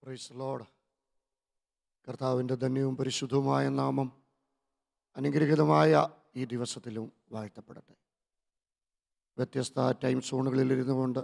Price load കർത്താവിൻ്റെ ധന്യവും പരിശുദ്ധവുമായ നാമം അനുഗ്രഹീതമായ ഈ ദിവസത്തിലും വാഴ്ത്തപ്പെടട്ടെ വ്യത്യസ്ത ടൈം സോണുകളിൽ ഇരുന്നു കൊണ്ട്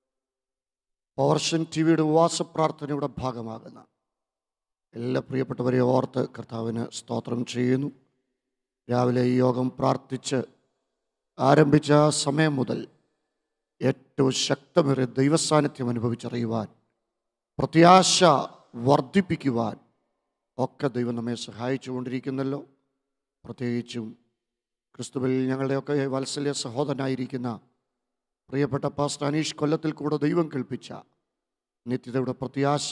പവർഷൻ ടി വിയുടെ ഉപവാസ പ്രാർത്ഥനയുടെ ഭാഗമാകുന്ന എല്ലാ പ്രിയപ്പെട്ടവരെ ഓർത്ത് കർത്താവിന് സ്തോത്രം ചെയ്യുന്നു രാവിലെ ഈ യോഗം പ്രാർത്ഥിച്ച് ആരംഭിച്ച ആ സമയം മുതൽ ഏറ്റവും ശക്തമേറിയ ദൈവസാന്നിധ്യം അനുഭവിച്ചറിയുവാൻ പ്രത്യാശ വർദ്ധിപ്പിക്കുവാൻ ഒക്കെ ദൈവം നമ്മെ സഹായിച്ചുകൊണ്ടിരിക്കുന്നല്ലോ പ്രത്യേകിച്ചും ക്രിസ്തുവിൽ ഞങ്ങളുടെയൊക്കെ വാത്സല്യ സഹോദരനായിരിക്കുന്ന പ്രിയപ്പെട്ട പാസ്റ്റർ അനീഷ് കൊല്ലത്തിൽ കൂടെ ദൈവം കൽപ്പിച്ച നിത്യതയുടെ പ്രത്യാശ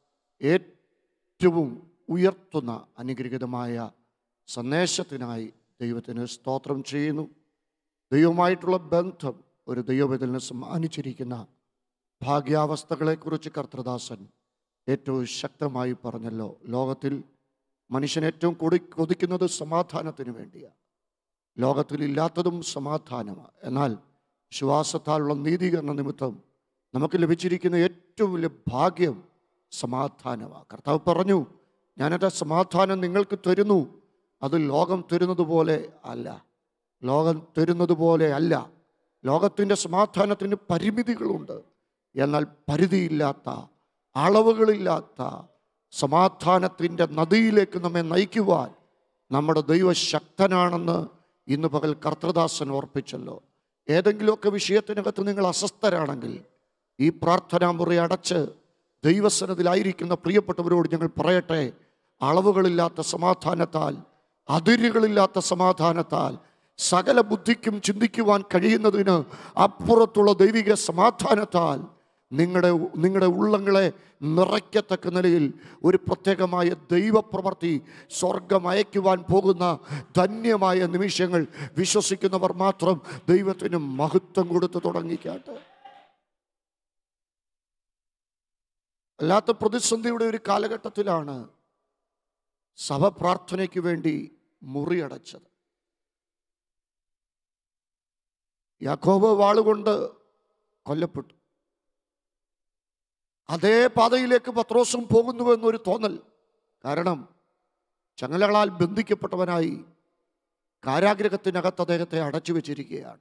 ഏറ്റവും ഉയർത്തുന്ന അനുഗ്രഹീതമായ സന്ദേശത്തിനായി ദൈവത്തിന് സ്തോത്രം ചെയ്യുന്നു ദൈവമായിട്ടുള്ള ബന്ധം ഒരു ദൈവവേദലിന് സമ്മാനിച്ചിരിക്കുന്ന ഭാഗ്യാവസ്ഥകളെക്കുറിച്ച് കർത്തൃദാസൻ ഏറ്റവും ശക്തമായി പറഞ്ഞല്ലോ ലോകത്തിൽ മനുഷ്യൻ ഏറ്റവും കൊടി കൊതിക്കുന്നത് സമാധാനത്തിന് വേണ്ടിയാണ് ലോകത്തിൽ ഇല്ലാത്തതും സമാധാനമാണ് എന്നാൽ വിശ്വാസത്താലുള്ള നീതീകരണ നിമിത്തം നമുക്ക് ലഭിച്ചിരിക്കുന്ന ഏറ്റവും വലിയ ഭാഗ്യം സമാധാനമാണ് കർത്താവ് പറഞ്ഞു ഞാനെൻ്റെ സമാധാനം നിങ്ങൾക്ക് തരുന്നു അത് ലോകം തരുന്നത് പോലെ അല്ല ലോകം തരുന്നത് പോലെ അല്ല ലോകത്തിൻ്റെ സമാധാനത്തിന് പരിമിതികളുണ്ട് എന്നാൽ പരിധിയില്ലാത്ത അളവുകളില്ലാത്ത സമാധാനത്തിൻ്റെ നദിയിലേക്ക് നമ്മെ നയിക്കുവാൻ നമ്മുടെ ദൈവശക്തനാണെന്ന് ഇന്ന് പകൽ കർത്തൃദാസൻ ഓർപ്പിച്ചല്ലോ ഏതെങ്കിലുമൊക്കെ വിഷയത്തിനകത്ത് നിങ്ങൾ അസ്വസ്ഥരാണെങ്കിൽ ഈ പ്രാർത്ഥനാ മുറി അടച്ച് ദൈവസനത്തിലായിരിക്കുന്ന പ്രിയപ്പെട്ടവരോട് ഞങ്ങൾ പറയട്ടെ അളവുകളില്ലാത്ത സമാധാനത്താൽ അതിരുകളില്ലാത്ത സമാധാനത്താൽ സകല ബുദ്ധിക്കും ചിന്തിക്കുവാൻ കഴിയുന്നതിന് അപ്പുറത്തുള്ള ദൈവിക സമാധാനത്താൽ നിങ്ങളുടെ നിങ്ങളുടെ ഉള്ളങ്ങളെ നിറയ്ക്കത്തക്ക നിലയിൽ ഒരു പ്രത്യേകമായ ദൈവപ്രവർത്തി സ്വർഗം അയക്കുവാൻ പോകുന്ന ധന്യമായ നിമിഷങ്ങൾ വിശ്വസിക്കുന്നവർ മാത്രം ദൈവത്തിന് മഹത്വം കൊടുത്തു തുടങ്ങിക്കാട്ടെ അല്ലാത്ത പ്രതിസന്ധിയുടെ ഒരു കാലഘട്ടത്തിലാണ് സഭ പ്രാർത്ഥനയ്ക്ക് വേണ്ടി മുറിയടച്ചത് യാക്കോബ് വാളുകൊണ്ട് കൊല്ലപ്പെട്ടു അതേ പാതയിലേക്ക് പത്രോസും പോകുന്നുവെന്നൊരു തോന്നൽ കാരണം ചങ്ങലകളാൽ ബന്ധിക്കപ്പെട്ടവനായി കാരാഗ്രഹത്തിനകത്ത് അദ്ദേഹത്തെ അടച്ചു വെച്ചിരിക്കുകയാണ്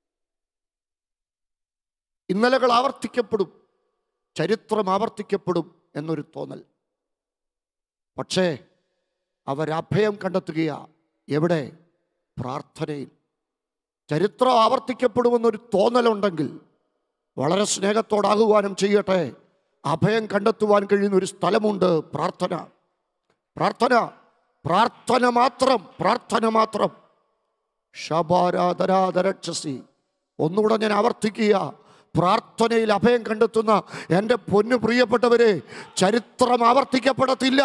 ഇന്നലകൾ ആവർത്തിക്കപ്പെടും ചരിത്രം ആവർത്തിക്കപ്പെടും എന്നൊരു തോന്നൽ പക്ഷേ അവരഭയം കണ്ടെത്തുകയാ എവിടെ പ്രാർത്ഥനയിൽ ചരിത്രം ആവർത്തിക്കപ്പെടുമെന്നൊരു തോന്നലുണ്ടെങ്കിൽ വളരെ സ്നേഹത്തോടാകുവാനും ചെയ്യട്ടെ അഭയം കണ്ടെത്തുവാൻ കഴിയുന്ന ഒരു സ്ഥലമുണ്ട് പ്രാർത്ഥന പ്രാർത്ഥന പ്രാർത്ഥന മാത്രം പ്രാർത്ഥന മാത്രം ശബാരാധരാധരക്ഷസി ഒന്നുകൂടെ ഞാൻ ആവർത്തിക്കുക പ്രാർത്ഥനയിൽ അഭയം കണ്ടെത്തുന്ന എൻ്റെ പൊന്നു പ്രിയപ്പെട്ടവരെ ചരിത്രം ആവർത്തിക്കപ്പെടത്തില്ല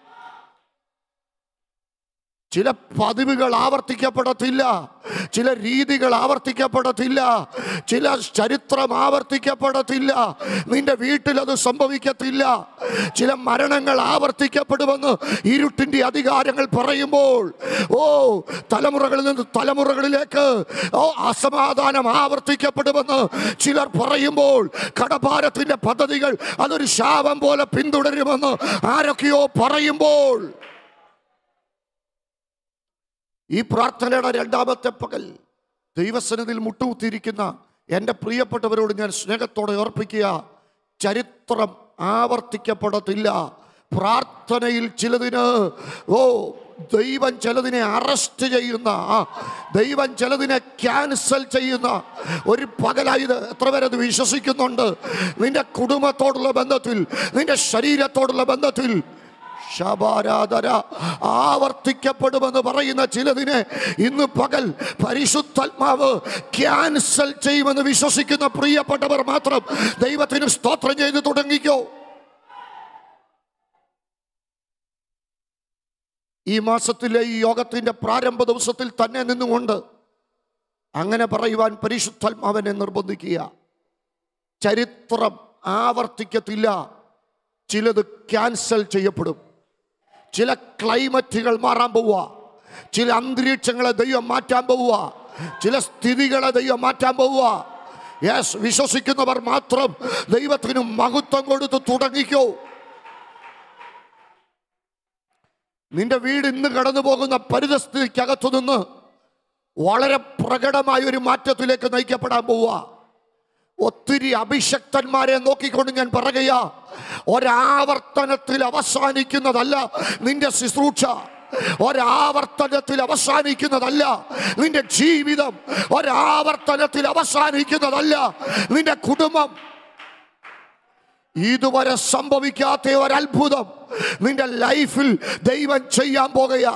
ചില പതിവുകൾ ആവർത്തിക്കപ്പെടത്തില്ല ചില രീതികൾ ആവർത്തിക്കപ്പെടത്തില്ല ചില ചരിത്രം ആവർത്തിക്കപ്പെടത്തില്ല നിന്റെ വീട്ടിൽ അത് സംഭവിക്കത്തില്ല ചില മരണങ്ങൾ ആവർത്തിക്കപ്പെടുമെന്ന് ഇരുട്ടിൻ്റെ അധികാരങ്ങൾ പറയുമ്പോൾ ഓ തലമുറകളിൽ നിന്ന് തലമുറകളിലേക്ക് ഓ അസമാധാനം ആവർത്തിക്കപ്പെടുമെന്ന് ചിലർ പറയുമ്പോൾ കടഭാരത്തിൻ്റെ പദ്ധതികൾ അതൊരു ശാപം പോലെ പിന്തുടരുമെന്ന് ആരൊക്കെയോ പറയുമ്പോൾ ഈ പ്രാർത്ഥനയുടെ രണ്ടാമത്തെ പകൽ ദൈവസനത്തിൽ മുട്ടുകുത്തിയിരിക്കുന്ന എൻ്റെ പ്രിയപ്പെട്ടവരോട് ഞാൻ സ്നേഹത്തോടെ ഓർപ്പിക്കുക ചരിത്രം ആവർത്തിക്കപ്പെടത്തില്ല പ്രാർത്ഥനയിൽ ചിലതിന് ഓ ദൈവം ചിലതിനെ അറസ്റ്റ് ചെയ്യുന്ന ആ, ദൈവം ചിലതിനെ ക്യാൻസൽ ചെയ്യുന്ന ഒരു പകലായത് എത്ര പേര് അത് വിശ്വസിക്കുന്നുണ്ട് നിന്റെ കുടുംബത്തോടുള്ള ബന്ധത്തിൽ നിന്റെ ശരീരത്തോടുള്ള ബന്ധത്തിൽ ശബാരാധര ആവർത്തിക്കപ്പെടുമെന്ന് പറയുന്ന ചിലതിനെ ഇന്ന് പകൽ പരിശുദ്ധാത്മാവ് ക്യാൻസൽ ചെയ്യുമെന്ന് വിശ്വസിക്കുന്ന പ്രിയപ്പെട്ടവർ മാത്രം ദൈവത്തിന് സ്തോത്രം ചെയ്ത് തുടങ്ങിക്കോ ഈ മാസത്തിലെ ഈ യോഗത്തിന്റെ പ്രാരംഭ ദിവസത്തിൽ തന്നെ നിന്നുകൊണ്ട് അങ്ങനെ പറയുവാൻ പരിശുദ്ധാത്മാവനെ നിർബന്ധിക്കുക ചരിത്രം ആവർത്തിക്കത്തില്ല ചിലത് ക്യാൻസൽ ചെയ്യപ്പെടും ചില ക്ലൈമറ്റുകൾ മാറാൻ പോവുക ചില അന്തരീക്ഷങ്ങളെ ദൈവം മാറ്റാൻ പോവുക ചില സ്ഥിതികളെ ദൈവം മാറ്റാൻ പോവുക യെസ് വിശ്വസിക്കുന്നവർ മാത്രം ദൈവത്തിന് മഹത്വം കൊടുത്ത് തുടങ്ങിക്കോ നിന്റെ വീട് ഇന്ന് കടന്നു പോകുന്ന പരിതസ്ഥിതിക്കകത്തു നിന്ന് വളരെ പ്രകടമായ ഒരു മാറ്റത്തിലേക്ക് നയിക്കപ്പെടാൻ പോവുക ഒത്തിരി അഭിഷക്തന്മാരെ നോക്കിക്കൊണ്ട് ഞാൻ പറയുക ഒരാവർത്തനത്തിൽ അവസാനിക്കുന്നതല്ല നിന്റെ ശുശ്രൂഷ ഒരാവർത്തനത്തിൽ അവസാനിക്കുന്നതല്ല നിന്റെ ജീവിതം ഒരാവർത്തനത്തിൽ അവസാനിക്കുന്നതല്ല നിന്റെ കുടുംബം ഇതുവരെ സംഭവിക്കാത്ത ഒരത്ഭുതം നിന്റെ ലൈഫിൽ ദൈവം ചെയ്യാൻ പോകുക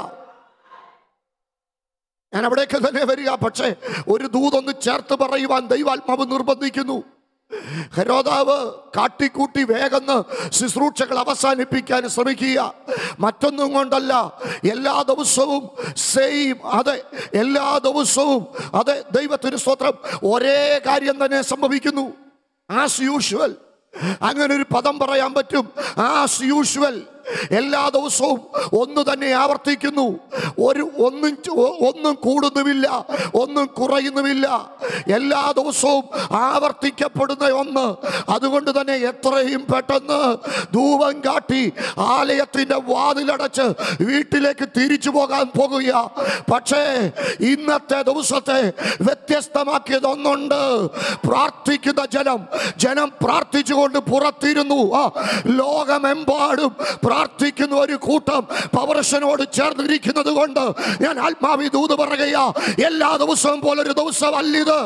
ഞാൻ അവിടേക്ക് തന്നെ വരിക പക്ഷേ ഒരു ദൂതൊന്ന് ചേർത്ത് പറയുവാൻ ദൈവാത്മാവ് നിർബന്ധിക്കുന്നു ഹരോദാവ് കാട്ടിക്കൂട്ടി വേഗന്ന് ശുശ്രൂഷകൾ അവസാനിപ്പിക്കാൻ ശ്രമിക്കുക മറ്റൊന്നും കൊണ്ടല്ല എല്ലാ ദിവസവും സെയിം അതെ എല്ലാ ദിവസവും അതെ ദൈവത്തിന് സ്തോത്രം ഒരേ കാര്യം തന്നെ സംഭവിക്കുന്നു ആസ് യൂഷ്വൽ അങ്ങനെ ഒരു പദം പറയാൻ പറ്റും ആസ് യൂഷ്വൽ എല്ലാ ദിവസവും ഒന്ന് തന്നെ ആവർത്തിക്കുന്നു ഒരു ഒന്നും ചു- ഒന്നും കൂടുന്നുമില്ല ഒന്നും കുറയുന്നുമില്ല എല്ലാ ദിവസവും ആവർത്തിക്കപ്പെടുന്ന ഒന്ന് അതുകൊണ്ട് തന്നെ എത്രയും പെട്ടെന്ന് ധൂപം കാട്ടി ആലയത്തിന്റെ വാതിലടച്ച് വീട്ടിലേക്ക് തിരിച്ചു പോകാൻ പോകുക പക്ഷേ ഇന്നത്തെ ദിവസത്തെ വ്യത്യസ്തമാക്കിയത് ഒന്നുണ്ട് പ്രാർത്ഥിക്കുന്ന ജനം ജനം പ്രാർത്ഥിച്ചുകൊണ്ട് പുറത്തിരുന്നു ആ ലോകമെമ്പാടും പ്രാർത്ഥിക്കുന്ന ഒരു കൂട്ടം പവർഷനോട് ചേർന്നിരിക്കുന്നത് കൊണ്ട് ഞാൻ ആത്മാവി ദൂത് പറയുക എല്ലാ ദിവസവും പോലൊരു ദിവസമല്ലിത്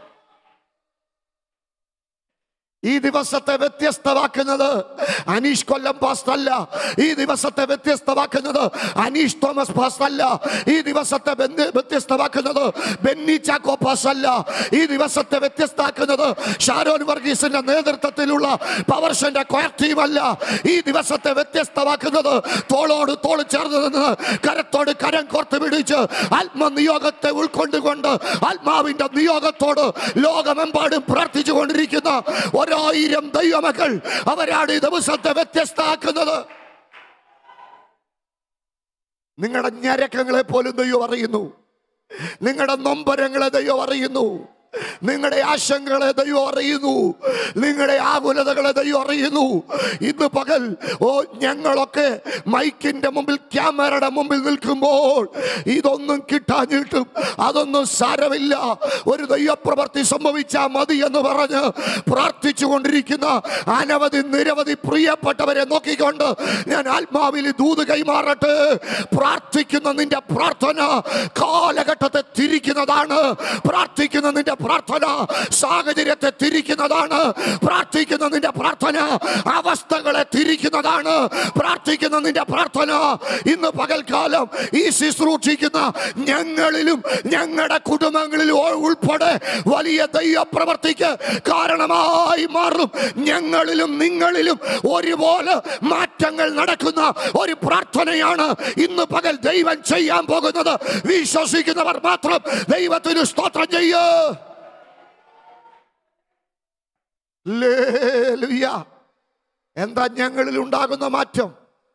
ഈ ദിവസത്തെ വ്യത്യസ്തമാക്കുന്നത് അനീഷ് കൊല്ലം പാസ്റ്റ് അല്ല ഈ ദിവസത്തെ വ്യത്യസ്തമാക്കുന്നത് അനീഷ് തോമസ് പാസ്റ്റ് അല്ല ഈ ദിവസത്തെ ബന്ധ- വ്യത്യസ്തമാക്കുന്നത് ബെന്നി ചാക്കോ പാസ് അല്ല ഈ ദിവസത്തെ വ്യത്യസ്തമാക്കുന്നത് ഷാരോൻ വർഗീസിന്റെ നേതൃത്വത്തിലുള്ള പവർഷന്റെ കൊയർ ടീം അല്ല ഈ ദിവസത്തെ വ്യത്യസ്തമാക്കുന്നത് തോളോട് തോൾ ചേർന്ന് നിന്ന് കരത്തോട് കരം കോർത്ത് പിടിച്ച് ആത്മനിയോഗത്തെ ഉൾക്കൊണ്ടുകൊണ്ട് ആത്മാവിന്റെ നിയോഗത്തോട് ലോകമെമ്പാടും പ്രാർത്ഥിച്ചു കൊണ്ടിരിക്കുന്ന ഒരായിരം ദൈവമക്കൾ അവരാണ് ഈ ദിവസത്തെ വ്യത്യസ്തമാക്കുന്നത് നിങ്ങളുടെ ഞരക്കങ്ങളെ പോലും ദൈവം അറിയുന്നു നിങ്ങളുടെ നൊമ്പരങ്ങളെ ദൈവം അറിയുന്നു നിങ്ങളുടെ ആശങ്കകളെ ദൈവം അറിയുന്നു നിങ്ങളുടെ ആകുലതകളെ ദൈവം അറിയുന്നു ഇന്ന് പകൽ ഓ ഞങ്ങളൊക്കെ മൈക്കിന്റെ മുമ്പിൽ ക്യാമറയുടെ മുമ്പിൽ നിൽക്കുമ്പോൾ ഇതൊന്നും കിട്ടാഞ്ഞിട്ടും അതൊന്നും സാരമില്ല ഒരു ദൈവപ്രവർത്തി സംഭവിച്ചാൽ മതി എന്ന് പറഞ്ഞ് പ്രാർത്ഥിച്ചു കൊണ്ടിരിക്കുന്ന അനവധി നിരവധി പ്രിയപ്പെട്ടവരെ നോക്കിക്കൊണ്ട് ഞാൻ ആത്മാവിൽ ദൂത് കൈമാറട്ടെ പ്രാർത്ഥിക്കുന്ന നിന്റെ പ്രാർത്ഥന കാലഘട്ടത്തെ തിരിക്കുന്നതാണ് പ്രാർത്ഥിക്കുന്ന നിന്റെ പ്രാർത്ഥന സാഹചര്യത്തെ തിരിക്കുന്നതാണ് പ്രാർത്ഥിക്കുന്ന നിന്റെ പ്രാർത്ഥന അവസ്ഥകളെ തിരിക്കുന്നതാണ് പ്രാർത്ഥിക്കുന്ന നിന്റെ പ്രാർത്ഥന ഇന്ന് പകൽക്കാലം ഈ ശുശ്രൂഷിക്കുന്ന ഞങ്ങളിലും ഞങ്ങളുടെ കുടുംബങ്ങളിലും ഉൾപ്പെടെ വലിയ ദൈവപ്രവർത്തിക്ക് കാരണമായി മാറും ഞങ്ങളിലും നിങ്ങളിലും ഒരുപോലെ മാറ്റങ്ങൾ നടക്കുന്ന ഒരു പ്രാർത്ഥനയാണ് ഇന്ന് പകൽ ദൈവം ചെയ്യാൻ പോകുന്നത് വിശ്വസിക്കുന്നവർ മാത്രം ദൈവത്തിന് സ്തോത്രം ചെയ്യൂ ലേലുയ്യ. എന്താ ഞങ്ങളിൽ ഉണ്ടാകുന്ന മാറ്റം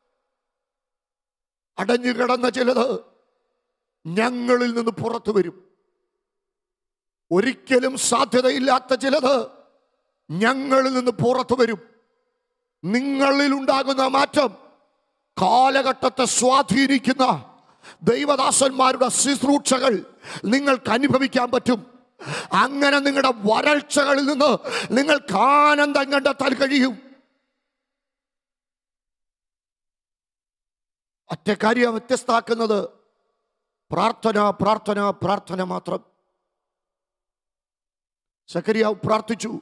അടഞ്ഞു കിടന്ന ചിലത് ഞങ്ങളിൽ നിന്ന് പുറത്തു വരും ഒരിക്കലും സാധ്യതയില്ലാത്ത ചിലത് ഞങ്ങളിൽ നിന്ന് പുറത്തു വരും നിങ്ങളിൽ ഉണ്ടാകുന്ന മാറ്റം കാലഘട്ടത്തെ സ്വാധീനിക്കുന്ന ദൈവദാസന്മാരുടെ ശുശ്രൂഷകൾ നിങ്ങൾക്ക് അനുഭവിക്കാൻ പറ്റും അങ്ങനെ നിങ്ങളുടെ വരൾച്ചകളിൽ നിന്ന് നിങ്ങൾക്ക് ആനന്ദം കണ്ടെത്താൻ കഴിയും ഒറ്റ കാര്യം വ്യത്യസ്തമാക്കുന്നത് പ്രാർത്ഥന പ്രാർത്ഥന പ്രാർത്ഥന മാത്രം സക്കരിയാവ് പ്രാർത്ഥിച്ചു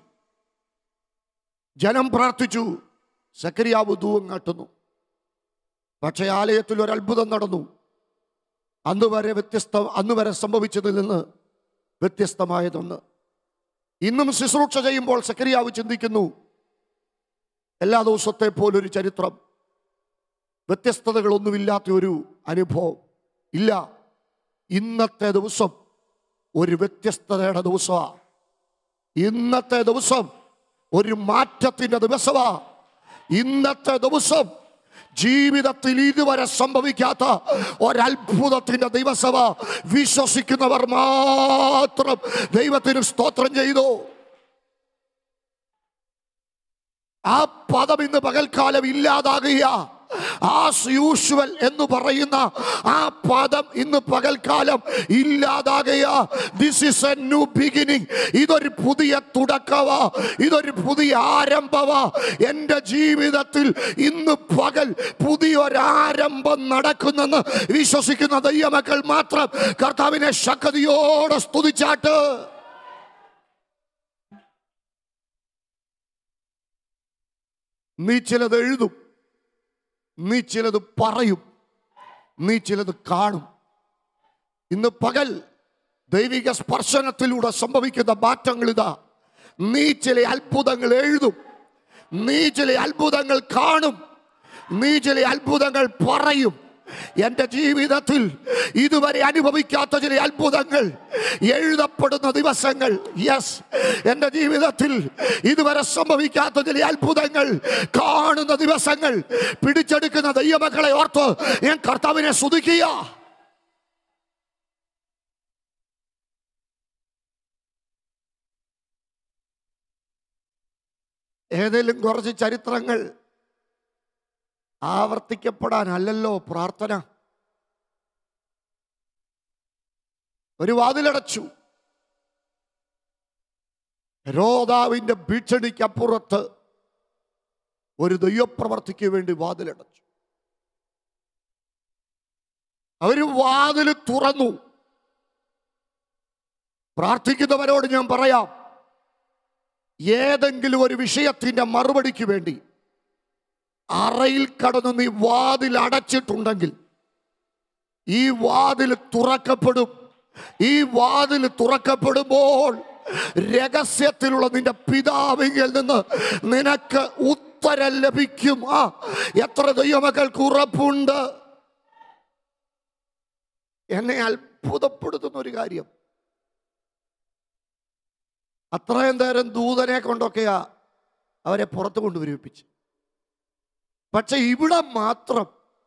ജനം പ്രാർത്ഥിച്ചു സക്കരിയാവ് ധൂവം കാട്ടുന്നു പക്ഷേ ആലയത്തിൽ ഒരു അത്ഭുതം നടന്നു അന്ന് വരെ വ്യത്യസ്ത അന്ന് വരെ സംഭവിച്ചതിൽ നിന്ന് വ്യത്യസ്തമായതൊന്ന് ഇന്നും ശുശ്രൂഷ ചെയ്യുമ്പോൾ സക്കരിയാവ് ചിന്തിക്കുന്നു എല്ലാ ദിവസത്തെ പോലൊരു ചരിത്രം വ്യത്യസ്തതകളൊന്നുമില്ലാത്ത ഒരു അനുഭവം ഇല്ല ഇന്നത്തെ ദിവസം ഒരു വ്യത്യസ്തതയുടെ ദിവസമാണ് ഇന്നത്തെ ദിവസം ഒരു മാറ്റത്തിന്റെ ദിവസമാ ഇന്നത്തെ ദിവസം ജീവിതത്തിൽ ഇതുവരെ സംഭവിക്കാത്ത ഒരത്ഭുതത്തിന്റെ ദിവസമാ വിശ്വസിക്കുന്നവർ മാത്രം ദൈവത്തിന് സ്തോത്രം ചെയ്തു ആ പദം ഇന്ന് പകൽക്കാലം ഇല്ലാതാകുക ആസ് യൂഷ്വൽ എന്ന് പറയുന്ന ആ പദം ഇന്ന് പകൽക്കാലം ഇല്ലാതാകയാ this is a new beginning ഇതൊരു പുതിയ തുടക്കവാ ഇതൊരു പുതിയ ആരംഭവാ എൻ്റെ ജീവിതത്തിൽ ഇന്ന് പകൽ പുതിയൊരാരംഭം നടക്കുന്നെന്ന് വിശ്വസിക്കുന്ന ദൈവമക്കൾ മാത്രം കർത്താവിനെ ശക്തിയോടെ സ്തുതിച്ചാട്ട് നീ ചിലത് എഴുതും നീ ചിലത് പറയും നീ ചിലത് കാണും ഇന്ന് പകൽ ദൈവിക സ്പർശനത്തിലൂടെ സംഭവിക്കുന്ന മാറ്റങ്ങൾ ഇതാ നീ ചില അത്ഭുതങ്ങൾ എഴുതും നീ ചില അത്ഭുതങ്ങൾ കാണും നീ ചില അത്ഭുതങ്ങൾ പറയും എൻ്റെ ജീവിതത്തിൽ ഇതുവരെ അനുഭവിക്കാത്ത ചില അത്ഭുതങ്ങൾ എഴുതപ്പെടുന്ന ദിവസങ്ങൾ യെസ് എൻ്റെ ജീവിതത്തിൽ ഇതുവരെ സംഭവിക്കാത്ത ചില അത്ഭുതങ്ങൾ കാണുന്ന ദിവസങ്ങൾ പിടിച്ചെടുക്കുന്ന ദൈവമക്കളെ ഓർത്ത് ഞാൻ കർത്താവിനെ സ്തുതിക്കുക ഏതെങ്കിലും കുറച്ച് ചരിത്രങ്ങൾ ആവർത്തിക്കപ്പെടാനല്ലല്ലോ പ്രാർത്ഥന ഒരു വാതിലടച്ചു രോതാവിന്റെ ഭീഷണിക്കപ്പുറത്ത് ഒരു ദൈവപ്രവർത്തിക്ക് വേണ്ടി വാതിലടച്ചു അവര് വാതിൽ തുറന്നു പ്രാർത്ഥിക്കുന്നവരോട് ഞാൻ പറയാം ഏതെങ്കിലും ഒരു വിഷയത്തിന്റെ മറുപടിക്ക് വേണ്ടി അറയിൽ കടന്ന് നീ വാതിൽ അടച്ചിട്ടുണ്ടെങ്കിൽ ഈ വാതിൽ തുറക്കപ്പെടും ഈ വാതിൽ തുറക്കപ്പെടുമ്പോൾ രഹസ്യത്തിലുള്ള നിന്റെ പിതാവിങ്കിൽ നിന്ന് നിനക്ക് ഉത്തരം ലഭിക്കും ആ എത്ര ദൈവമക്കൾക്ക് ഉറപ്പുണ്ട് എന്നെ അത്ഭുതപ്പെടുത്തുന്ന ഒരു കാര്യം അത്രയും നേരം ദൂതനെ കൊണ്ടൊക്കെയാ അവരെ പുറത്തു കൊണ്ടുവരിപ്പിച്ച് പക്ഷെ ഇവിടെ മാത്രം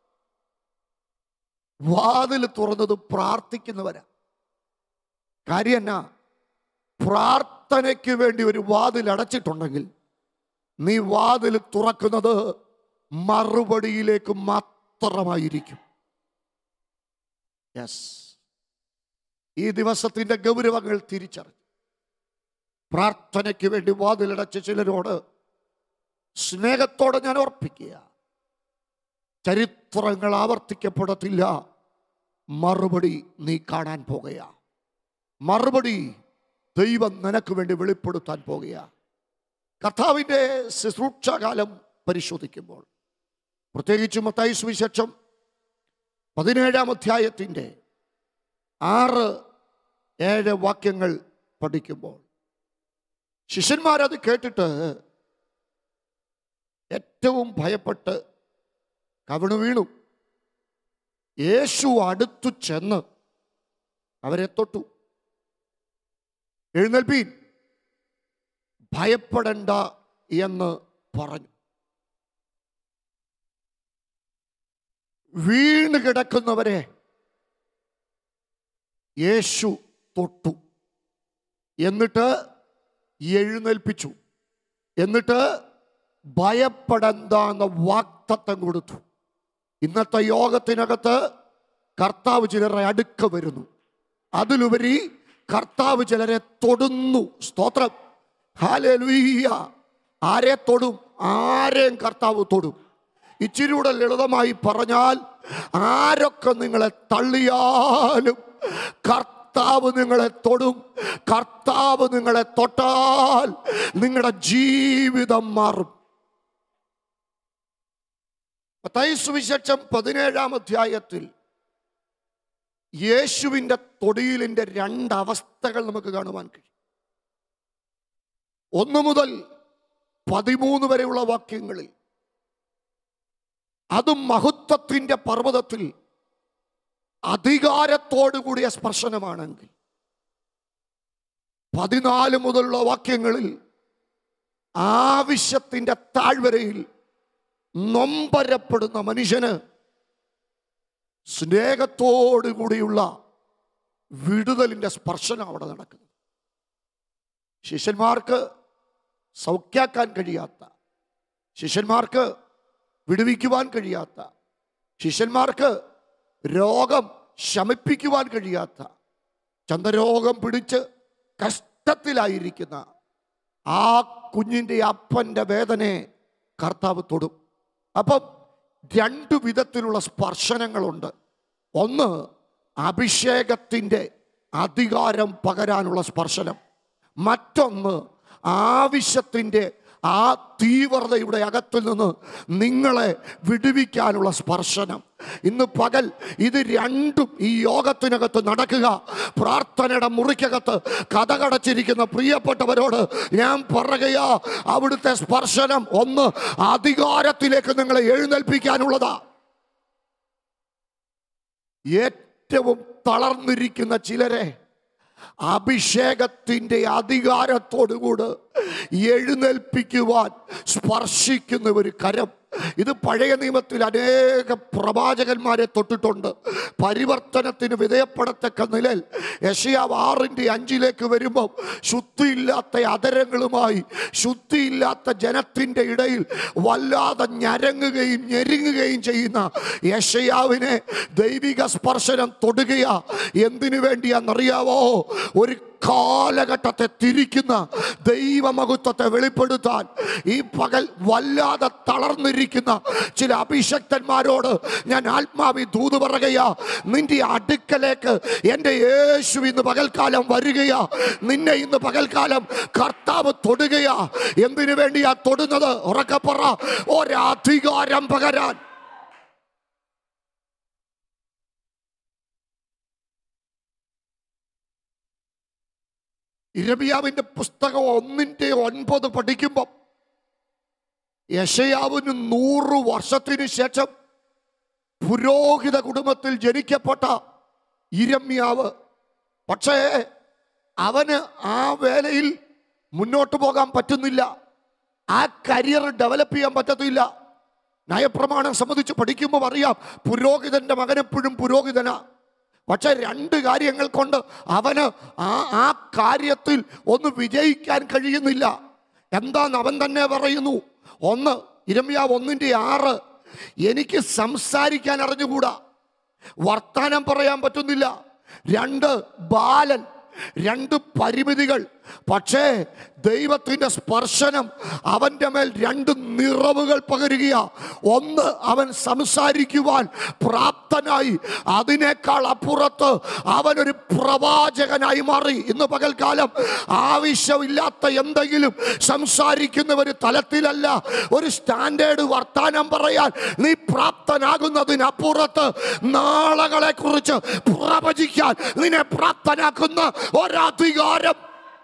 വാതിൽ തുറന്നത് പ്രാർത്ഥിക്കുന്നവരാ കാര്യം എന്നാ പ്രാർത്ഥനയ്ക്ക് വേണ്ടി ഒരു വാതിൽ അടച്ചിട്ടുണ്ടെങ്കിൽ നീ വാതിൽ തുറക്കുന്നത് മറുപടിയിലേക്ക് മാത്രമായിരിക്കും യെസ് ഈ ദിവസത്തിന്റെ ഗൗരവങ്ങൾ തിരിച്ചറിഞ്ഞു പ്രാർത്ഥനയ്ക്ക് വേണ്ടി വാതിലടച്ച ചിലരോട് സ്നേഹത്തോടെ ഞാൻ ഓർപ്പിക്കുക ചരിത്രങ്ങൾ ആവർത്തിക്കപ്പെടത്തില്ല മറുപടി നീ കാണാൻ പോകുക മറുപടി ദൈവം നിനക്ക് വേണ്ടി വെളിപ്പെടുത്താൻ പോകുക കർത്താവിൻ്റെ ശുശ്രൂഷാകാലം പരിശോധിക്കുമ്പോൾ പ്രത്യേകിച്ച് മത്തായി സുവിശേഷം പതിനേഴാം അധ്യായത്തിൻ്റെ ആറ് ഏഴ് വാക്യങ്ങൾ പഠിക്കുമ്പോൾ ശിഷ്യന്മാരത് കേട്ടിട്ട് ഏറ്റവും ഭയപ്പെട്ട് കവിണു വീണു യേശു അടുത്തു ചെന്ന് അവരെ തൊട്ടു എഴുന്നേൽപ്പീൻ ഭയപ്പെടണ്ട എന്ന് പറഞ്ഞു വീണ് കിടക്കുന്നവരെ യേശു തൊട്ടു എന്നിട്ട് എഴുന്നേൽപ്പിച്ചു എന്നിട്ട് ഭയപ്പെടണ്ട എന്ന വാക്തത്വം കൊടുത്തു ഇന്നത്തെ യോഗത്തിനകത്ത് കർത്താവ് ചിലരെ അടുക്ക വരുന്നു അതിലുപരി കർത്താവ് ചിലരെ തൊടുന്നു സ്തോത്രം ഹാലലുയ്യ ആരെ തൊടും ആരെയും കർത്താവ് തൊടും ഇച്ചിരി കൂടെ ലളിതമായി പറഞ്ഞാൽ ആരൊക്കെ നിങ്ങളെ തള്ളിയാലും കർത്താവ് നിങ്ങളെ തൊടും കർത്താവ് നിങ്ങളെ തൊട്ടാൽ നിങ്ങളുടെ ജീവിതം മാറും മത്തായി സുവിശേഷം പതിനേഴാം അധ്യായത്തിൽ യേശുവിൻ്റെ തൊടിയിലിൻ്റെ രണ്ട് അവസ്ഥകൾ നമുക്ക് കാണുവാൻ കഴിയും ഒന്ന് മുതൽ പതിമൂന്ന് വരെയുള്ള വാക്യങ്ങളിൽ അതും മഹത്വത്തിൻ്റെ പർവ്വതത്തിൽ അധികാരത്തോടു കൂടിയ സ്പർശനമാണെങ്കിൽ പതിനാല് മുതലുള്ള വാക്യങ്ങളിൽ ആവശ്യത്തിൻ്റെ താഴ്വരയിൽ നൊമ്പരപ്പെടുന്ന മനുഷ്യന് സ്നേഹത്തോടു കൂടിയുള്ള വിടുതലിൻ്റെ സ്പർശനം അവിടെ നടക്കുന്നത് ശിഷ്യന്മാർക്ക് സൗഖ്യാക്കാൻ കഴിയാത്ത ശിഷ്യന്മാർക്ക് വിടുവിക്കുവാൻ കഴിയാത്ത ശിഷ്യന്മാർക്ക് രോഗം ശമിപ്പിക്കുവാൻ കഴിയാത്ത ചന്ദ്രരോഗം പിടിച്ച് കഷ്ടത്തിലായിരിക്കുന്ന ആ കുഞ്ഞിൻ്റെ അപ്പൻ്റെ വേദനയെ കർത്താവ് തൊടും അപ്പം രണ്ടു വിധത്തിലുള്ള സ്പർശനങ്ങളുണ്ട് ഒന്ന് അഭിഷേകത്തിൻ്റെ അധികാരം പകരാനുള്ള സ്പർശനം മറ്റൊന്ന് ആവശ്യത്തിൻ്റെ ആ തീവ്രതയുടെ അകത്തിൽ നിന്ന് നിങ്ങളെ വിടുവിക്കാനുള്ള സ്പർശനം ഇന്ന് പകൽ ഇത് രണ്ടും ഈ യോഗത്തിനകത്ത് നടക്കുക പ്രാർത്ഥനയുടെ മുറിക്കകത്ത് കഥകടച്ചിരിക്കുന്ന പ്രിയപ്പെട്ടവരോട് ഞാൻ പറയുകയാ അവിടുത്തെ സ്പർശനം ഒന്ന് അധികാരത്തിലേക്ക് നിങ്ങളെ എഴുന്നേൽപ്പിക്കാനുള്ളതാ ഏറ്റവും തളർന്നിരിക്കുന്ന ചിലരെ അഭിഷേകത്തിൻ്റെ അധികാരത്തോടുകൂട് എഴുന്നേൽപ്പിക്കുവാൻ സ്പർശിക്കുന്ന ഒരു കരം ഇത് പഴയ നിയമത്തിൽ അനേക പ്രവാചകന്മാരെ തൊട്ടിട്ടുണ്ട് പരിവർത്തനത്തിന് വിധേയപ്പെടത്തക്ക നിലയിൽ യശയാവ് ആറിൻ്റെ അഞ്ചിലേക്ക് വരുമ്പോൾ ശുദ്ധിയില്ലാത്ത അതരങ്ങളുമായി ശുദ്ധിയില്ലാത്ത ജനത്തിൻ്റെ ഇടയിൽ വല്ലാതെ ഞരങ്ങുകയും ഞെരുങ്ങുകയും ചെയ്യുന്ന യശയാവിനെ ദൈവിക സ്പർശനം തൊടുകയാ എന്തിനു വേണ്ടിയാണെന്നറിയാവോ ഒരു കാലഘട്ടത്തെ തിരിക്കുന്ന ദൈവമഹത്വത്തെ വെളിപ്പെടുത്താൻ ഈ പകൽ വല്ലാതെ തളർന്നിരിക്കുന്ന ചില അഭിഷക്തന്മാരോട് ഞാൻ ആത്മാവി ദൂത് പറയുകയാ നിന്റെ അടുക്കലേക്ക് എൻ്റെ യേശു ഇന്ന് പകൽക്കാലം വരികയാ നിന്നെ ഇന്ന് പകൽക്കാലം കർത്താവ് തൊടുകയാ എന്തിനു വേണ്ടിയാ തൊടുന്നത് ഉറക്കപ്പറ ഒരധികാരം പകരാൻ ഇരബിയാവിന്റെ പുസ്തകം ഒന്നിന്റെ ഒൻപത് പഠിക്കുമ്പം യശയാവിന് നൂറ് വർഷത്തിനു ശേഷം പുരോഹിത കുടുംബത്തിൽ ജനിക്കപ്പെട്ട ഇരമ്യാവ് പക്ഷേ അവന് ആ വേലയിൽ മുന്നോട്ട് പോകാൻ പറ്റുന്നില്ല ആ കരിയർ ഡെവലപ്പ് ചെയ്യാൻ പറ്റത്തില്ല നയപ്രമാണം സംബന്ധിച്ച് പഠിക്കുമ്പോൾ അറിയാം പുരോഹിതന്റെ മകൻ എപ്പോഴും പുരോഹിതനാ പക്ഷെ രണ്ട് കാര്യങ്ങൾ കൊണ്ട് അവന് ആ ആ കാര്യത്തിൽ ഒന്ന് വിജയിക്കാൻ കഴിയുന്നില്ല എന്താന്ന് അവൻ തന്നെ പറയുന്നു ഒന്ന് ഇരമ്യാവ് ഒന്നിൻ്റെ ആറ് എനിക്ക് സംസാരിക്കാൻ അറിഞ്ഞുകൂടാ വർത്താനം പറയാൻ പറ്റുന്നില്ല രണ്ട് ബാലൻ രണ്ട് പരിമിതികൾ പക്ഷേ ദൈവത്തിൻ്റെ സ്പർശനം അവൻ്റെ മേൽ രണ്ട് നിറവുകൾ പകരുകയാ ഒന്ന് അവൻ സംസാരിക്കുവാൻ പ്രാപ്തനായി അതിനേക്കാൾ അപ്പുറത്ത് അവനൊരു പ്രവാചകനായി മാറി ഇന്ന് പകൽക്കാലം ആവശ്യമില്ലാത്ത എന്തെങ്കിലും സംസാരിക്കുന്ന ഒരു തലത്തിലല്ല ഒരു സ്റ്റാൻഡേർഡ് വർത്താനം പറയാൻ നീ പ്രാപ്തനാകുന്നതിനപ്പുറത്ത് നാളകളെ കുറിച്ച് പ്രവചിക്കാൻ നിന്നെ പ്രാപ്തനാക്കുന്ന ഒരധികാരം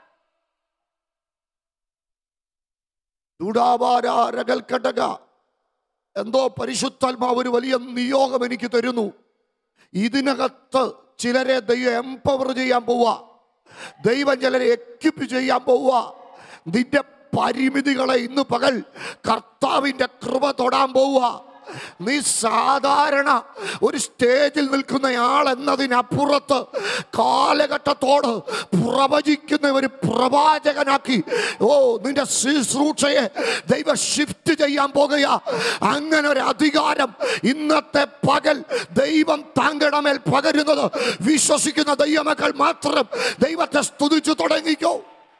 ചൂടാവാരകൽക്കട്ടക എന്തോ പരിശുദ്ധാത്മാവ് ഒരു വലിയ നിയോഗം എനിക്ക് തരുന്നു ഇതിനകത്ത് ചിലരെ ദൈവം എംപവർ ചെയ്യാൻ പോവുക ദൈവം ചിലരെ എക്വിപ്പ് ചെയ്യാൻ പോവുക നിന്റെ പരിമിതികളെ ഇന്ന് പകൽ കർത്താവിൻ്റെ കൃപ തൊടാൻ പോവുക നീ സാധാരണ ഒരു സ്റ്റേജിൽ നിൽക്കുന്ന ആൾ എന്നതിനപ്പുറത്ത് കാലഘട്ടത്തോട് പ്രവചിക്കുന്ന ഒരു പ്രവാചകനാക്കി ഓ നിന്റെ ശുശ്രൂഷയെ ദൈവ ഷിഫ്റ്റ് ചെയ്യാൻ പോകുക അങ്ങനെ ഒരു അധികാരം ഇന്നത്തെ പകൽ ദൈവം താങ്കളുടെ മേൽ പകരുന്നത് വിശ്വസിക്കുന്ന ദൈവമക്കൾ മാത്രം ദൈവത്തെ സ്തുതിച്ചു തുടങ്ങിക്കോ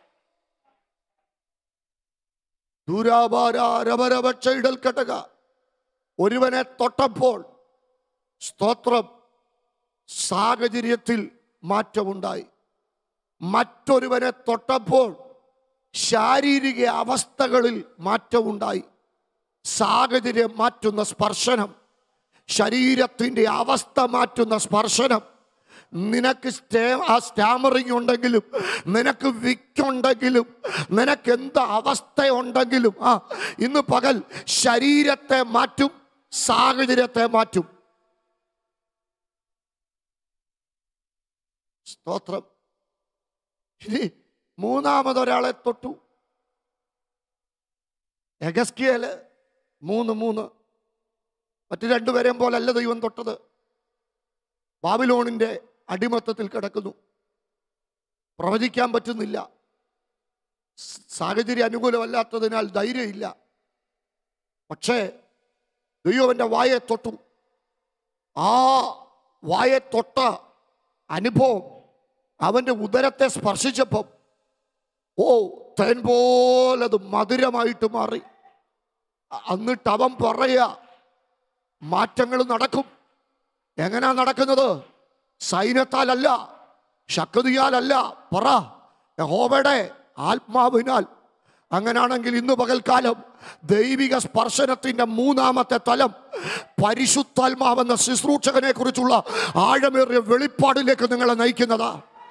ദൂരാഭാരവരവക്ഷ ഇടൽക്കട്ടക ഒരുവനെ തൊട്ടപ്പോൾ സ്തോത്രം സാഹചര്യത്തിൽ മാറ്റമുണ്ടായി മറ്റൊരുവനെ തൊട്ടപ്പോൾ ശാരീരിക അവസ്ഥകളിൽ മാറ്റമുണ്ടായി സാഹചര്യം മാറ്റുന്ന സ്പർശനം ശരീരത്തിൻ്റെ അവസ്ഥ മാറ്റുന്ന സ്പർശനം നിനക്ക് സ്റ്റേ ആ സ്റ്റാമറിങ് ഉണ്ടെങ്കിലും നിനക്ക് വിക്കുണ്ടെങ്കിലും നിനക്ക് എന്ത് അവസ്ഥയുണ്ടെങ്കിലും ആ ഇന്ന് പകൽ ശരീരത്തെ മാറ്റും സാഹചര്യത്തെ മാറ്റും സ്തോത്രം ഇനി മൂന്നാമതൊരാളെ തൊട്ടു എഗസ്കിയല് മൂന്ന് മൂന്ന് മറ്റു രണ്ടുപേരെയും പോലല്ല ദൈവം തൊട്ടത് ബാബിലോണിന്റെ അടിമത്തത്തിൽ കിടക്കുന്നു പ്രവചിക്കാൻ പറ്റുന്നില്ല സ് സാഹചര്യം അനുകൂലമല്ലാത്തതിനാൽ ധൈര്യമില്ല പക്ഷേ ദൈവം എൻ്റെ വായെ തൊട്ടു ആ വായെ തൊട്ട അനുഭവം അവൻ്റെ ഉദരത്തെ സ്പർശിച്ചപ്പം ഓ തേൻ പോലത് മധുരമായിട്ട് മാറി എന്നിട്ട് അവൻ പറയാ മാറ്റങ്ങൾ നടക്കും എങ്ങനെയാ നടക്കുന്നത് സൈന്യത്താലല്ല ശക്തിയാലല്ല പറ യഹോവയുടെ ആത്മാവിനാൽ അങ്ങനാണെങ്കിൽ ഇന്ന് പകൽക്കാലം ദൈവിക സ്പർശനത്തിന്റെ മൂന്നാമത്തെ തലം പരിശുദ്ധാത്മാവെന്ന ശുശ്രൂഷകനെ കുറിച്ചുള്ള ആഴമേറിയ വെളിപ്പാടിലേക്ക് നിങ്ങളെ നയിക്കുന്നതാ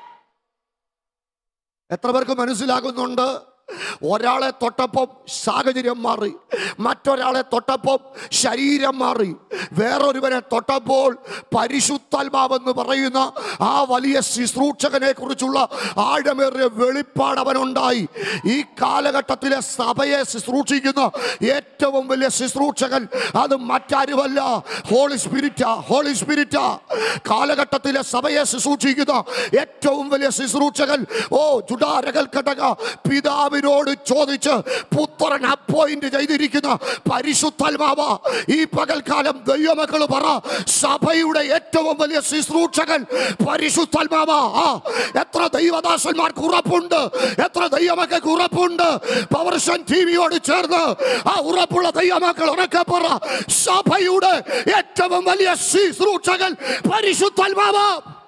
എത്ര പേർക്ക് മനസ്സിലാകുന്നുണ്ട് ഒരാളെ തൊട്ടപ്പം സാഹചര്യം മാറി മറ്റൊരാളെ തൊട്ടപ്പം ശരീരം മാറി വേറൊരുവനെ തൊട്ടപ്പോൾ പരിശുദ്ധാത്മാവെന്ന് പറയുന്ന ആ വലിയ ശുശ്രൂഷകനെ കുറിച്ചുള്ള ആഴമേറിയ വെളിപ്പാട് അവനുണ്ടായി ഈ കാലഘട്ടത്തിലെ സഭയെ ശുശ്രൂഷിക്കുന്ന ഏറ്റവും വലിയ ശുശ്രൂഷകൻ അത് മറ്റാരുമല്ല ഹോളി സ്പിരിറ്റാ ഹോളി സ്പിരിറ്റാ കാലഘട്ടത്തിലെ സഭയെ ശുശ്രൂഷിക്കുന്ന ഏറ്റവും വലിയ ശുശ്രൂഷകൻ ഓ ചുടാരകൽ ഘടക പിതാവിനോട് ചോദിച്ച് പുത്രൻ അപ്പോയിന്റ് ചെയ്തിരിക്കുന്ന പരിശുദ്ധാത്മാവ ഈ പകൽക്കാലം ദൈവമക്കൾ പറ സഭയുടെ ഏറ്റവും വലിയ ശുശ്രൂഷകൻ പരിശുദ്ധാത്മാവ ആ എത്ര ദൈവദാസന്മാർക്ക് ഉറപ്പുണ്ട് എത്ര ദൈവമക്കൾക്ക് ഉറപ്പുണ്ട് പവർഷൻ ടി വിയോട് ചേർന്ന് ആ ഉറപ്പുള്ള ദൈവമക്കൾ ഉറക്കെ പറ സഭയുടെ ഏറ്റവും വലിയ ശുശ്രൂഷകൻ പരിശുദ്ധാത്മാവ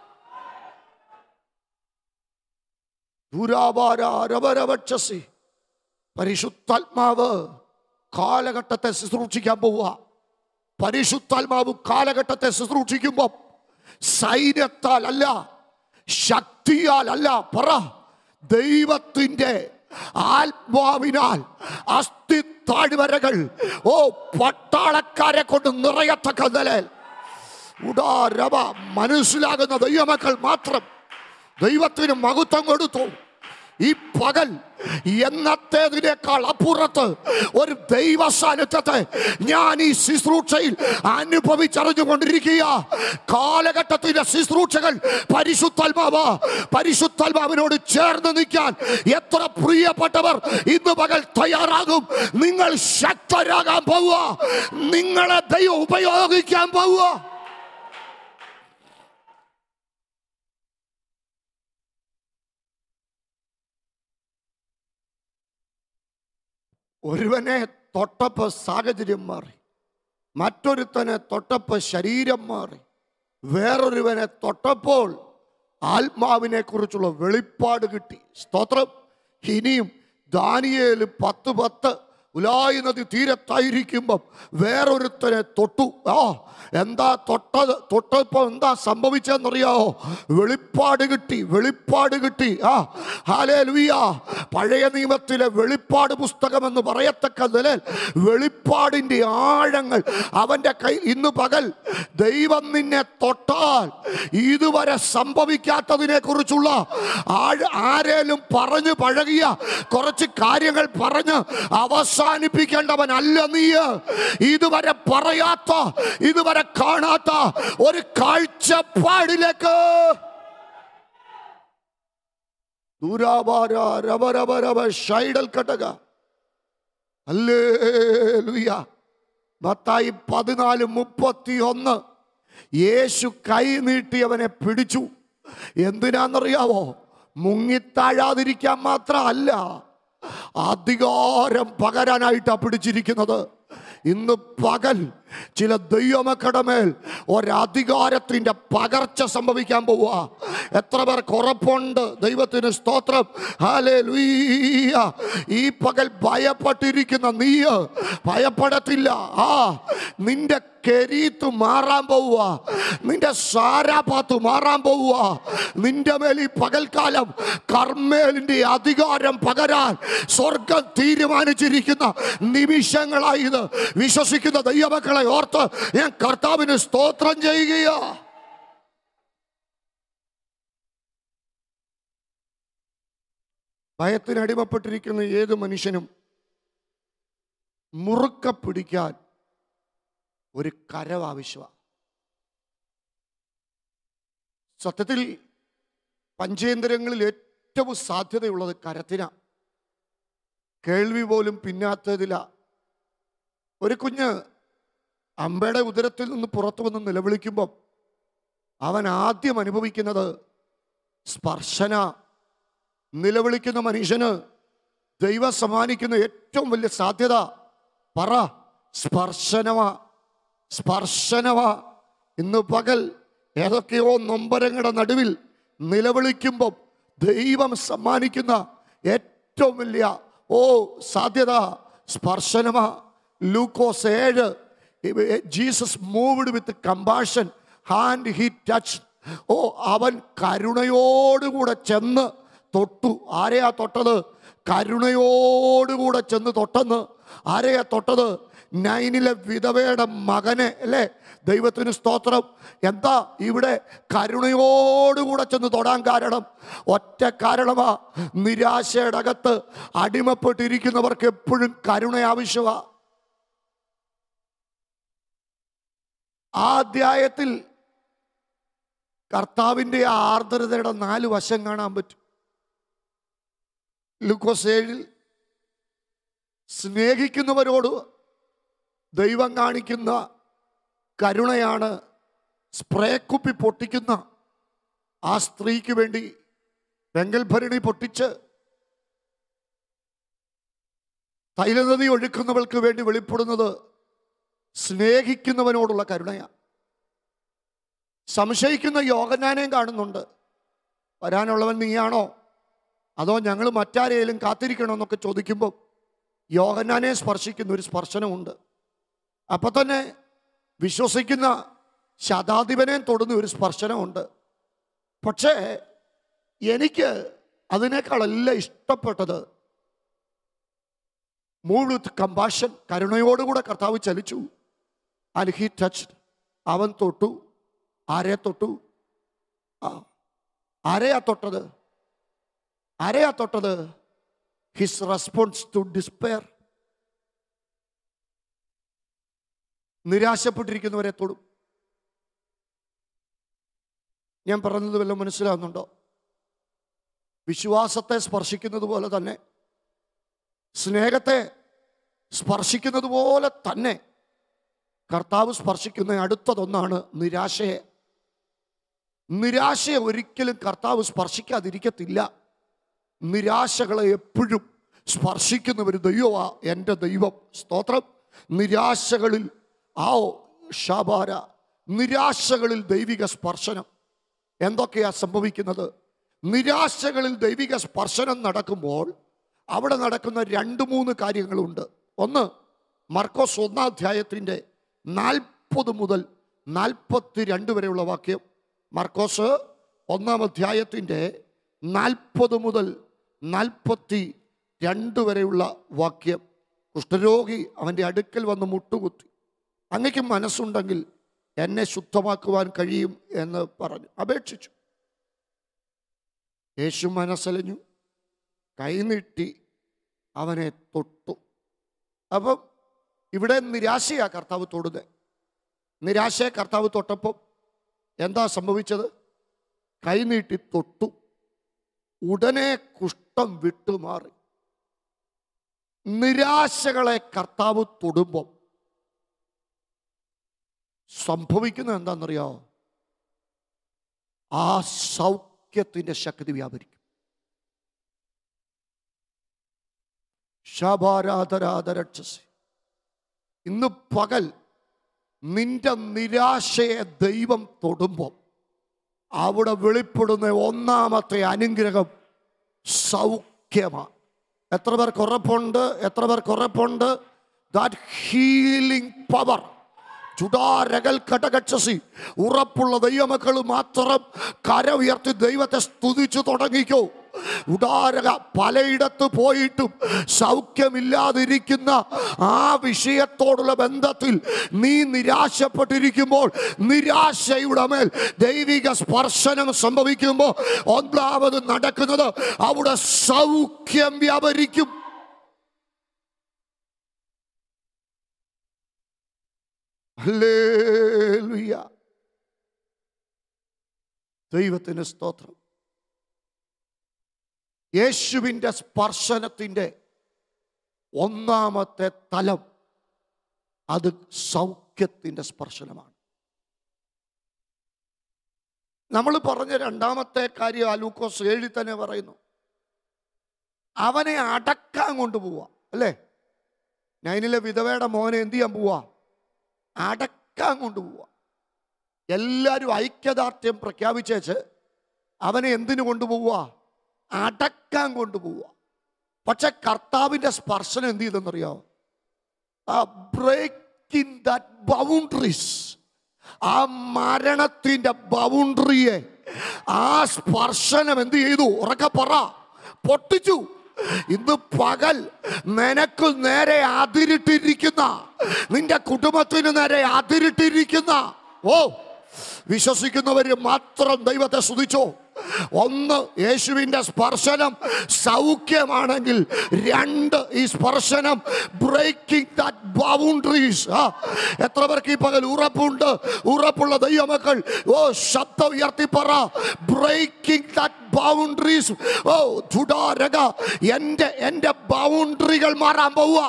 ദുരാപാരവരവക്ഷസി പരിശുദ്ധാത്മാവ് കാലഘട്ടത്തെ ശുശ്രൂഷിക്കാൻ പോവുക പരിശുദ്ധാത്മാവ് കാലഘട്ടത്തെ ശുശ്രൂഷിക്കുമ്പോൾ സൈന്യത്താൽ അല്ല ശക്തിയാൽ അല്ല പറ ദൈവത്തിൻ്റെ ആത്മാവിനാൽ അസ്ഥി താഴ്വരകൾ ഓ പട്ടാളക്കാരെ കൊണ്ട് നിറയത്തക്ക നിലയിൽ ഉടാരവ മനസ്സിലാകുന്ന ദൈവമക്കൾ മാത്രം ദൈവത്തിന് മഹത്വം കൊടുത്തു ഈ പകൽ എന്നത്തേതിനേക്കാൾ അപ്പുറത്ത് ഒരു ദൈവ സാന്നിധ്യത്തെ ഞാൻ ഈ ശുശ്രൂഷയിൽ അനുഭവിച്ചറിഞ്ഞുകൊണ്ടിരിക്കുക കാലഘട്ടത്തിന്റെ ശുശ്രൂഷകൾ പരിശുദ്ധാത്മാവ പരിശുദ്ധാത്മാവിനോട് ചേർന്ന് നിൽക്കാൻ എത്ര പ്രിയപ്പെട്ടവർ ഇന്ന് പകൽ തയ്യാറാകും നിങ്ങൾ ശക്തരാകാൻ പോവുക നിങ്ങളെ ദൈവം ഉപയോഗിക്കാൻ പോവുക ഒരുവനെ തൊട്ടപ്പോ സാഹചര്യം മാറി മറ്റൊരുത്തനെ തൊട്ടപ്പോ ശരീരം മാറി വേറൊരുവനെ തൊട്ടപ്പോൾ ആത്മാവിനെ കുറിച്ചുള്ള വെളിപ്പാട് കിട്ടി സ്തോത്രം ഇനിയും ദാനിയേല് പത്ത് പത്ത് ഉലായി നദി തീരത്തായിരിക്കുമ്പം വേറൊരുത്തനെ തൊട്ടു ആ എന്താ തൊട്ടത് തൊട്ടപ്പോൾ എന്താ സംഭവിച്ചതെന്നറിയാമോ വെളിപ്പാട് കിട്ടി വെളിപ്പാട് കിട്ടി ആ ഹാലേ ലുയ്യ പഴയ നിയമത്തിലെ വെളിപ്പാട് പുസ്തകം എന്ന് പറയത്തക്ക നിലയിൽ വെളിപ്പാടിൻ്റെ ആഴങ്ങൾ അവൻ്റെ കൈ ഇന്ന് പകൽ ദൈവം നിന്നെ തൊട്ടാൽ ഇതുവരെ സംഭവിക്കാത്തതിനെ കുറിച്ചുള്ള ആഴ ആരേലും പറഞ്ഞു പഴകിയ കുറച്ച് കാര്യങ്ങൾ പറഞ്ഞ് അവസാനിപ്പിക്കേണ്ടവനല്ല നീ ഇതുവരെ പറയാത്ത ഇതുവരെ കാണാത്ത ഒരു കാഴ്ചപ്പാടിലേക്ക് ദൂരാപാര രവരവരവ ഷൈഡൽ കട്ടക അല്ലേ മത്തായി പതിനാല് മുപ്പത്തി ഒന്ന് യേശു കൈ നീട്ടിയവനെ പിടിച്ചു എന്തിനാന്നറിയാവോ മുങ്ങിത്താഴാതിരിക്കാൻ മാത്രമല്ല അധികാരം പകരാനായിട്ടാ പിടിച്ചിരിക്കുന്നത് ഇന്ന് പകൽ ചില ദൈവമക്കളുടെ മേൽ ഒരധികാരത്തിന്റെ പകർച്ച സംഭവിക്കാൻ പോവുക എത്ര പേർക്ക് ഉറപ്പുണ്ട് ദൈവത്തിന് സ്തോത്രം ഹാലേ ഈ പകൽ ഭയപ്പെട്ടിരിക്കുന്ന നീ ഭയപ്പെടത്തില്ല ആ നിന്റെ കെരീത്ത് മാറാൻ പോവുക നിന്റെ സാരാപാത്ത് മാറാൻ പോവുക നിന്റെ മേൽ ഈ പകൽക്കാലം കർമ്മേലിന്റെ അധികാരം പകരാൻ സ്വർഗം തീരുമാനിച്ചിരിക്കുന്ന നിമിഷങ്ങളായി ഇത് വിശ്വസിക്കുന്ന ദൈവമക്കളെ ഓർത്ത് ഞാൻ കർത്താവിന് സ്തോത്രം ചെയ്യുകയാ ഭയത്തിന് അടിമപ്പെട്ടിരിക്കുന്ന ഏത് മനുഷ്യനും മുറുക്ക പിടിക്കാൻ ഒരു കരവ് ആവശ്യമാണ് സത്യത്തിൽ പഞ്ചേന്ദ്രങ്ങളിൽ ഏറ്റവും സാധ്യതയുള്ളത് കരത്തിന കേൾവി പോലും പിന്നാത്തതില ഒരു കുഞ്ഞ് അമ്പയുടെ ഉദരത്തിൽ നിന്ന് പുറത്തു വന്ന് നിലവിളിക്കുമ്പം അവൻ ആദ്യം അനുഭവിക്കുന്നത് സ്പർശന നിലവിളിക്കുന്ന മനുഷ്യന് ദൈവം സമ്മാനിക്കുന്ന ഏറ്റവും വലിയ സാധ്യത പറ സ്പർശനമാ സ്പർശനമാ ഇന്ന് പകൽ ഏതൊക്കെയോ നൊമ്പരങ്ങളുടെ നടുവിൽ നിലവിളിക്കുമ്പം ദൈവം സമ്മാനിക്കുന്ന ഏറ്റവും വലിയ ഓ സാധ്യത സ്പർശനമാ ലൂക്കോസ് ഏഴ് Jesus moved with compassion and he touch ഓ അവൻ കരുണയോടുകൂടെ ചെന്ന് തൊട്ടു ആരെയാ തൊട്ടത് കരുണയോടുകൂടെ ചെന്ന് തൊട്ടെന്ന് ആരെയാ തൊട്ടത് നൈനിലെ വിധവയുടെ മകനെ അല്ലേ ദൈവത്തിന് സ്തോത്രം എന്താ ഇവിടെ കരുണയോടുകൂടെ ചെന്ന് തൊടാൻ കാരണം ഒറ്റ കാരണമാ നിരാശയുടെ അകത്ത് അടിമപ്പെട്ടിരിക്കുന്നവർക്ക് എപ്പോഴും കരുണ ആവശ്യമാ ആ അധ്യായത്തിൽ കർത്താവിൻ്റെ ആ ആർദ്രതയുടെ നാല് വശം കാണാൻ പറ്റും ലൂക്കോസ് ഏഴിൽ സ്നേഹിക്കുന്നവരോട് ദൈവം കാണിക്കുന്ന കരുണയാണ് സ്പ്രേ കുപ്പി പൊട്ടിക്കുന്ന ആ സ്ത്രീക്ക് വേണ്ടി വെങ്കൽ ഭരണി പൊട്ടിച്ച് തൈലനദി ഒഴുക്കുന്നവൾക്ക് വേണ്ടി വെളിപ്പെടുന്നത് സ്നേഹിക്കുന്നവനോടുള്ള കരുണയാണ് സംശയിക്കുന്ന യോഗജ്ഞാനേയും കാണുന്നുണ്ട് വരാനുള്ളവൻ നീയാണോ അതോ ഞങ്ങൾ മറ്റാരെയും കാത്തിരിക്കണമെന്നൊക്കെ ചോദിക്കുമ്പോൾ യോഗജ്ഞാനെ സ്പർശിക്കുന്ന ഒരു സ്പർശനമുണ്ട് അപ്പം തന്നെ വിശ്വസിക്കുന്ന ശതാധിപനെ തൊടുന്ന ഒരു സ്പർശനമുണ്ട് പക്ഷേ എനിക്ക് അതിനേക്കാളെല്ലാം ഇഷ്ടപ്പെട്ടത് മൂവ് വിത്ത് കമ്പാഷൻ കരുണയോടുകൂടെ കർത്താവ് ചലിച്ചു ആൻഡ് ഹി ടച്ച് അവൻ തൊട്ടു ആരെ തൊട്ടു ആ ആരെയാ തൊട്ടത് ആരെയാ തൊട്ടത് ഹിസ് റെസ്പോൺസ് ടു ഡിസ്പെയർ നിരാശപ്പെട്ടിരിക്കുന്നവരെ തൊടും ഞാൻ പറഞ്ഞത് വല്ലതും മനസ്സിലാവുന്നുണ്ടോ വിശ്വാസത്തെ സ്പർശിക്കുന്നത് പോലെ തന്നെ സ്നേഹത്തെ സ്പർശിക്കുന്നത് പോലെ തന്നെ കർത്താവ് സ്പർശിക്കുന്ന അടുത്തതൊന്നാണ് നിരാശയെ നിരാശയെ ഒരിക്കലും കർത്താവ് സ്പർശിക്കാതിരിക്കത്തില്ല നിരാശകളെ എപ്പോഴും സ്പർശിക്കുന്ന ഒരു ദൈവമാ എൻ്റെ ദൈവം സ്തോത്രം നിരാശകളിൽ ആ ഷാബാര നിരാശകളിൽ ദൈവിക സ്പർശനം എന്തൊക്കെയാ സംഭവിക്കുന്നത് നിരാശകളിൽ ദൈവിക സ്പർശനം നടക്കുമ്പോൾ അവിടെ നടക്കുന്ന രണ്ട് മൂന്ന് കാര്യങ്ങളുണ്ട് ഒന്ന് മർക്കോസ് ഒന്നാം അധ്യായത്തിൻ്റെ നാൽപ്പത് മുതൽ നാൽപ്പത്തി രണ്ട് വരെയുള്ള വാക്യം മർക്കോസ് ഒന്നാം അധ്യായത്തിൻ്റെ നാൽപ്പത് മുതൽ നാൽപ്പത്തി രണ്ട് വരെയുള്ള വാക്യം കുഷ്ഠരോഗി അവൻ്റെ അടുക്കൽ വന്ന് മുട്ടുകുത്തി അങ്ങയ്ക്ക് മനസ്സുണ്ടെങ്കിൽ എന്നെ ശുദ്ധമാക്കുവാൻ കഴിയും എന്ന് പറഞ്ഞു അപേക്ഷിച്ചു യേശു മനസ്സലിഞ്ഞു കൈനീട്ടി അവനെ തൊട്ടു അപ്പം ഇവിടെ നിരാശയാ കർത്താവ് തൊടുന്നത് നിരാശയെ കർത്താവ് തൊട്ടപ്പം എന്താ സംഭവിച്ചത് കൈനീട്ടി തൊട്ടു ഉടനെ കുഷ്ഠം വിട്ടുമാറി നിരാശകളെ കർത്താവ് തൊടുമ്പം സംഭവിക്കുന്നത് എന്താണെന്നറിയാമോ ആ സൗഖ്യത്തിന്റെ ശക്തി വ്യാപരിക്കും ശാഭാരാധരാധരക്ഷസി ഇന്ന് പകൽ നിന്റെ നിരാശയെ ദൈവം തൊടുമ്പോൾ അവിടെ വെളിപ്പെടുന്ന ഒന്നാമത്തെ അനുഗ്രഹം സൗഖ്യമാണ് എത്ര പേർക്ക് ഉറപ്പുണ്ട് എത്ര പേർക്ക് ഉറപ്പുണ്ട് ദാറ്റ് ഹീലിംഗ് പവർ ചുടാരകൽ കടകക്ഷസി ഉറപ്പുള്ള ദൈവമക്കൾ മാത്രം കര ഉയർത്തി ദൈവത്തെ സ്തുതിച്ചു തുടങ്ങിക്കോ ഉടാരക പലയിടത്ത് പോയിട്ടും സൗഖ്യമില്ലാതിരിക്കുന്ന ആ വിഷയത്തോടുള്ള ബന്ധത്തിൽ നീ നിരാശപ്പെട്ടിരിക്കുമ്പോൾ നിരാശയുടെ മേൽ ദൈവിക സ്പർശനം സംഭവിക്കുമ്പോൾ ഒന്നാമത് നടക്കുന്നത് അവിടെ സൗഖ്യം വ്യാപരിക്കും ഹല്ലേലൂയ. ദൈവത്തിന് സ്തോത്രം യേശുവിൻ്റെ സ്പർശനത്തിൻ്റെ ഒന്നാമത്തെ തലം അത് സൗഖ്യം സൗഖ്യത്തിൻ്റെ സ്പർശനമാണ് നമ്മൾ പറഞ്ഞ രണ്ടാമത്തെ കാര്യം അലൂക്കോസ് ഏഴി തന്നെ പറയുന്നു അവനെ അടക്കാൻ കൊണ്ടുപോവാ അല്ലേ നൈനിലെ വിധവയുടെ മോനെ എന്ത് ചെയ്യാൻ പോവാ അടക്കാൻ കൊണ്ടുപോവാ എല്ലാവരും ഐക്യദാർഢ്യം പ്രഖ്യാപിച്ചേച്ച് അവനെ എന്തിനു കൊണ്ടുപോവുക അടക്കാൻ കൊണ്ടുപോവുക പക്ഷെ കർത്താവിന്റെ സ്പർശനം എന്ത് ചെയ്തെന്നറിയാമോ ആ ബ്രേക്കിംഗ് ദാറ്റ് ബൗണ്ടറീസ് ആ മരണത്തിന്റെ ബൗണ്ടറിയെ ആ സ്പർശനം എന്ത് ചെയ്തു ഉറക്കെ പറ പൊട്ടിച്ചു ഇന്ന് പകൽ നിനക്ക് നേരെ അതിരിട്ടിരിക്കുന്ന നിന്റെ കുടുംബത്തിന് നേരെ അതിരിട്ടിരിക്കുന്ന ഓ വിശ്വസിക്കുന്നവര് മാത്രം ദൈവത്തെ സ്തുതിച്ചോ ഒന്ന് യേശുവിൻ്റെ സ്പർശനം സൗഖ്യമാണെങ്കിൽ രണ്ട് ഈ സ്പർശനം ബ്രേക്കിംഗ് ദാറ്റ് ബൗണ്ടറീസ് എത്ര പേർക്ക് ഈ പകൽ ഉറപ്പുണ്ട് ഉറപ്പുള്ള ദൈവമക്കൾ ഓ ശബ്ദം ഉയർത്തി പറ ബ്രേക്കിംഗ് ദാറ്റ് ബൗണ്ടറീസ് ഓ ചുടാരക എൻ്റെ എൻ്റെ ബൗണ്ടറികൾ മാറാൻ പോവുക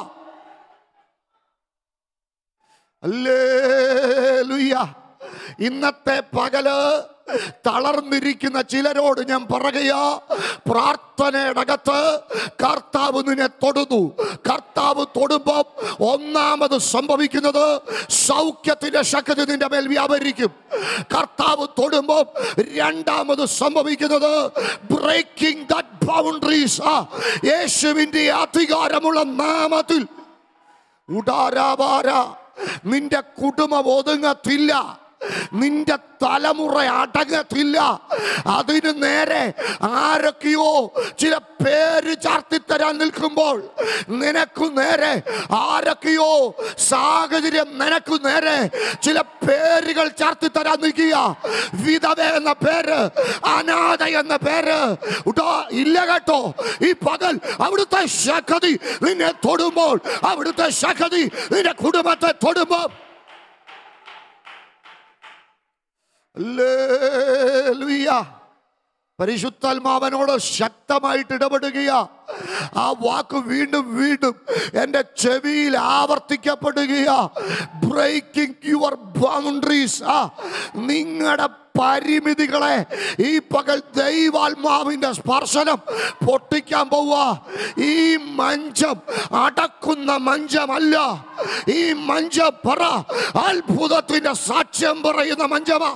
അല്ലേ ഇന്നത്തെ പകല് തളർന്നിരിക്കുന്ന ചിലരോട് ഞാൻ പറയുകയാ പ്രാർത്ഥനയുടെ അകത്ത് കർത്താവ് നിന്നെ തൊടുന്നു കർത്താവ് തൊടുമ്പോൾ ഒന്നാമത് സംഭവിക്കുന്നത് സൗഖ്യത്തിന്റെ ശക്തി നിന്റെ മേൽ വ്യാപരിക്കും കർത്താവ് തൊടുമ്പോൾ രണ്ടാമത് സംഭവിക്കുന്നത് ബ്രേക്കിംഗ് ദാറ്റ് ബൗണ്ടറീസ് യേശുവിന്റെ അധികാരമുള്ള നാമത്തിൽ ഉടാരാവാര നിന്റെ കുടുംബം ഒതുങ്ങത്തില്ല നിന്റെ തലമുറ അടങ്ങത്തില്ല അതിന് നേരെ ആരൊക്കെയോ ചില പേര് ചാർത്തിത്തരാൻ നിൽക്കുമ്പോൾ നിനക്കു നേരെ ആരൊക്കെയോ സാഹചര്യം നിനക്കു നേരെ ചില പേരുകൾ ചാർത്തിത്തരാൻ നിൽക്കുക വിധവ എന്ന പേര് അനാഥ എന്ന പേര് ഉടാ ഇല്ല കേട്ടോ ഈ പകൽ അവിടുത്തെ ശക്തി നിന്നെ തൊടുമ്പോൾ അവിടുത്തെ ശക്തി നിന്റെ കുടുംബത്തെ തൊടുമ്പോൾ ഹല്ലേലൂയ. പരിശുദ്ധാത്മാവനോട് ശക്തമായിട്ട് ഇടപെടുകയാ ആ വാക്ക് വീണ്ടും വീണ്ടും എൻ്റെ ചെവിയിൽ ആവർത്തിക്കപ്പെടുകയാ ബ്രേക്കിംഗ് യുവർ ബൗണ്ടറീസ് ആ നിങ്ങളുടെ പരിമിതികളെ ഈ പകൽ ദൈവാത്മാവിന്റെ സ്പർശനം പൊട്ടിക്കാൻ പോവുക ഈ മഞ്ചം അടക്കുന്ന മഞ്ചമല്ല ഈ മഞ്ചം പറ അത്ഭുതത്തിന്റെ സാക്ഷ്യം പറയുന്ന മഞ്ചമാ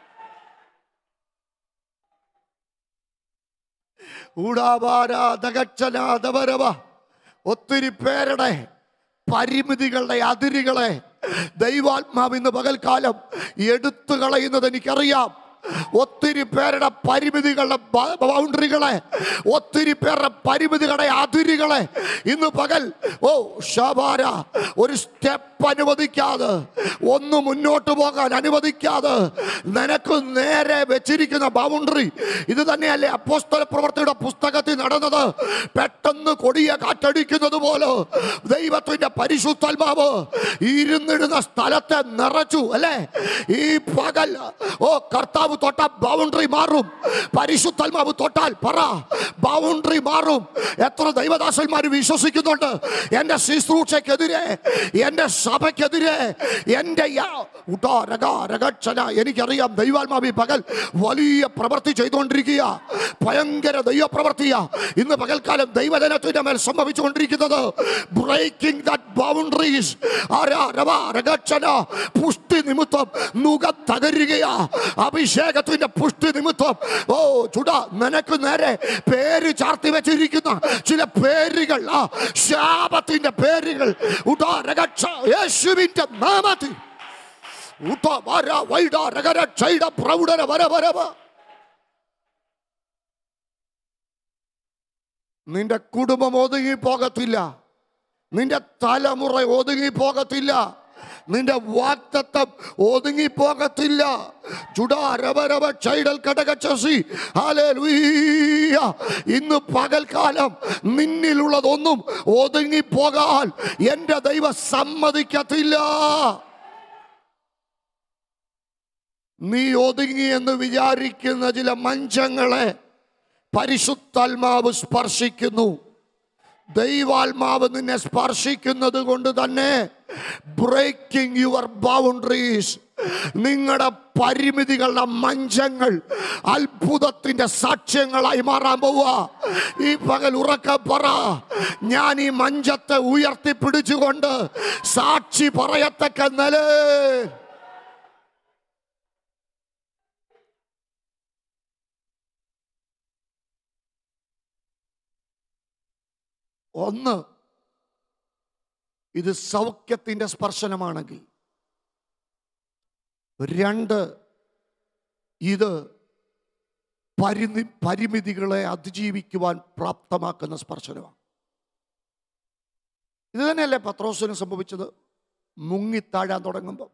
ഊടാപാരാധകച്ചനാഥവരവ ഒത്തിരി പേരുടെ പരിമിതികളുടെ അതിരുകളെ ദൈവാത്മാവ് ഇന്ന് പകൽക്കാലം എടുത്തു കളയുന്നത് എനിക്കറിയാം ഒത്തിരി പേരുടെ പരിമിതികളുടെ ബ- ബൗണ്ടറികളെ ഒത്തിരി പേരുടെ പരിമിതികളുടെ അതിരുകളെ ഇന്ന് പകൽ ഓ ഷാബാര ഒരു സ്റ്റെപ്പ് അനുവദിക്കാതെ ഒന്ന് മുന്നോട്ട് പോകാൻ അനുവദിക്കാതെ നിനക്ക് നേരെ വെച്ചിരിക്കുന്ന ബൗണ്ടറി ഇത് തന്നെയല്ലേ അപ്പോസ്തല പ്രവർത്തിയുടെ പുസ്തകത്തിൽ നടന്നത് പെട്ടെന്ന് കൊടിയ കാറ്റടിക്കുന്നത് പോലെ ദൈവത്തിന്റെ പരിശുദ്ധാത്മാവ് ഇരുന്നിടുന്ന സ്ഥലത്തെ നിറച്ചു അല്ലേ ഈ പകൽ ഓ കർത്താവ് തൊട്ട ബൗണ്ടറി മാറും പരിശുദ്ധാത്മാവ് തൊട്ടാൽ പറ ബൗണ്ടറി മാറും എത്ര ദൈവദാസന്മാർ വിശ്വസിക്കുന്നുണ്ട് എൻ്റെ ശുശ്രൂഷയ്ക്കെതിരെ എൻ്റെ സഭയ്ക്കെതിരെ എൻ്റെ യാ- ഉടാ, രഗാ, രഗക്ഷന. എനിക്കറിയാം ദൈവാത്മാവി പകൽ വലിയ പ്രവൃത്തി ചെയ്തുകൊണ്ടിരിക്കുക ഭയങ്കര ദൈവപ്രവർത്തിയ ഇന്ന് പകൽക്കാലം ദൈവജനത്തിന്റെ മേൽ സംഭവിച്ചുകൊണ്ടിരിക്കുന്നത് ബ്രേക്കിംഗ് ദാറ്റ് ബൗണ്ടറീസ് പുഷ്ടി നിമിത്തം നുക തകരുകയാ അഭിഷേകത്തിന്റെ പുഷ്ടി നിമിത്തം ഓ ചുട നിനക്ക് നേരെ പേര് ചാർത്തി വെച്ചിരിക്കുന്ന ചില പേരുകൾ ആ ശാപത്തിന്റെ പേരുകൾ ഉടാ രകക്ഷ യേശുവിന്റെ നാമത്തിൽ ഉട വര വൈഡ രകര ചൈഡ പ്രൗഢര വര വരവ നിന്റെ കുടുംബം ഒതുങ്ങി പോകത്തില്ല നിന്റെ തലമുറ ഒതുങ്ങി പോകത്തില്ല നിന്റെ വാക്തത്വം ഒതുങ്ങി പോകത്തില്ല ചുടാരവരവ ചൈഡൽ കടകച്ചി ഹല്ലേലൂയ ഇന്ന് പകൽക്കാലം നിന്നിലുള്ളതൊന്നും ഒതുങ്ങി പോകാൻ എൻ്റെ ദൈവം സമ്മതിക്കത്തില്ല നീ ഒതുങ്ങി എന്ന് വിചാരിക്കുന്ന ചില മഞ്ചങ്ങളെ പരിശുദ്ധാത്മാവ് സ്പർശിക്കുന്നു ദൈവാത്മാവ് നിന്നെ സ്പർശിക്കുന്നത് കൊണ്ട് തന്നെ ബ്രേക്കിംഗ് യുവർ ബൗണ്ടറീസ് നിങ്ങളുടെ പരിമിതികളുടെ മഞ്ചങ്ങൾ അത്ഭുതത്തിന്റെ സാക്ഷ്യങ്ങളായി മാറാൻ പോവുക ഈ പകൽ ഉറക്ക പറ ഞാൻ ഈ മഞ്ചത്തെ ഉയർത്തിപ്പിടിച്ചുകൊണ്ട് സാക്ഷി പറയത്തക്ക നില ഒന്ന് ഇത് സൗഖ്യത്തിന്റെ സ്പർശനമാണെങ്കിൽ രണ്ട് ഇത് പരിധി പരിമിതികളെ അതിജീവിക്കുവാൻ പ്രാപ്തമാക്കുന്ന സ്പർശനമാണ് ഇത് തന്നെയല്ലേ പത്രോസിന് സംഭവിച്ചത് മുങ്ങിത്താഴാൻ തുടങ്ങുമ്പോൾ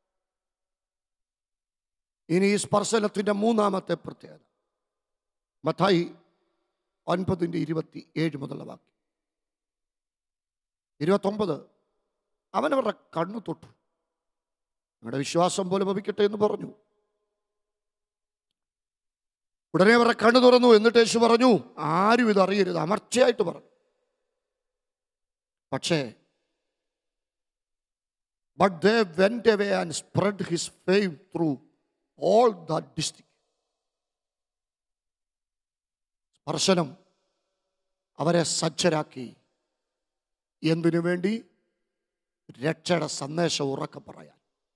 ഇനി ഈ സ്പർശനത്തിന്റെ മൂന്നാമത്തെ പ്രത്യേകത മത്തായി ഒൻപതിൻ്റെ ഇരുപത്തി ഏഴ് മുതലുള്ള വാക്യം ഇരുപത്തൊമ്പത് അവനവരുടെ കണ്ണു തൊട്ടു നിങ്ങളുടെ വിശ്വാസം പോലെ ഭവിക്കട്ടെ എന്ന് പറഞ്ഞു ഉടനെ അവരുടെ കണ്ണു തുറന്നു എന്നിട്ട് യേശു പറഞ്ഞു ആരും ഇത് അറിയരുത് അമർച്ചയായിട്ട് പറഞ്ഞു പക്ഷേ but they went away and spread his fame through all the district സ്പർശനം അവരെ സജ്ജരാക്കി എന്തിനു വേണ്ടി രക്ഷയുടെ സന്ദേശം ഉറക്കെ പറയാൻ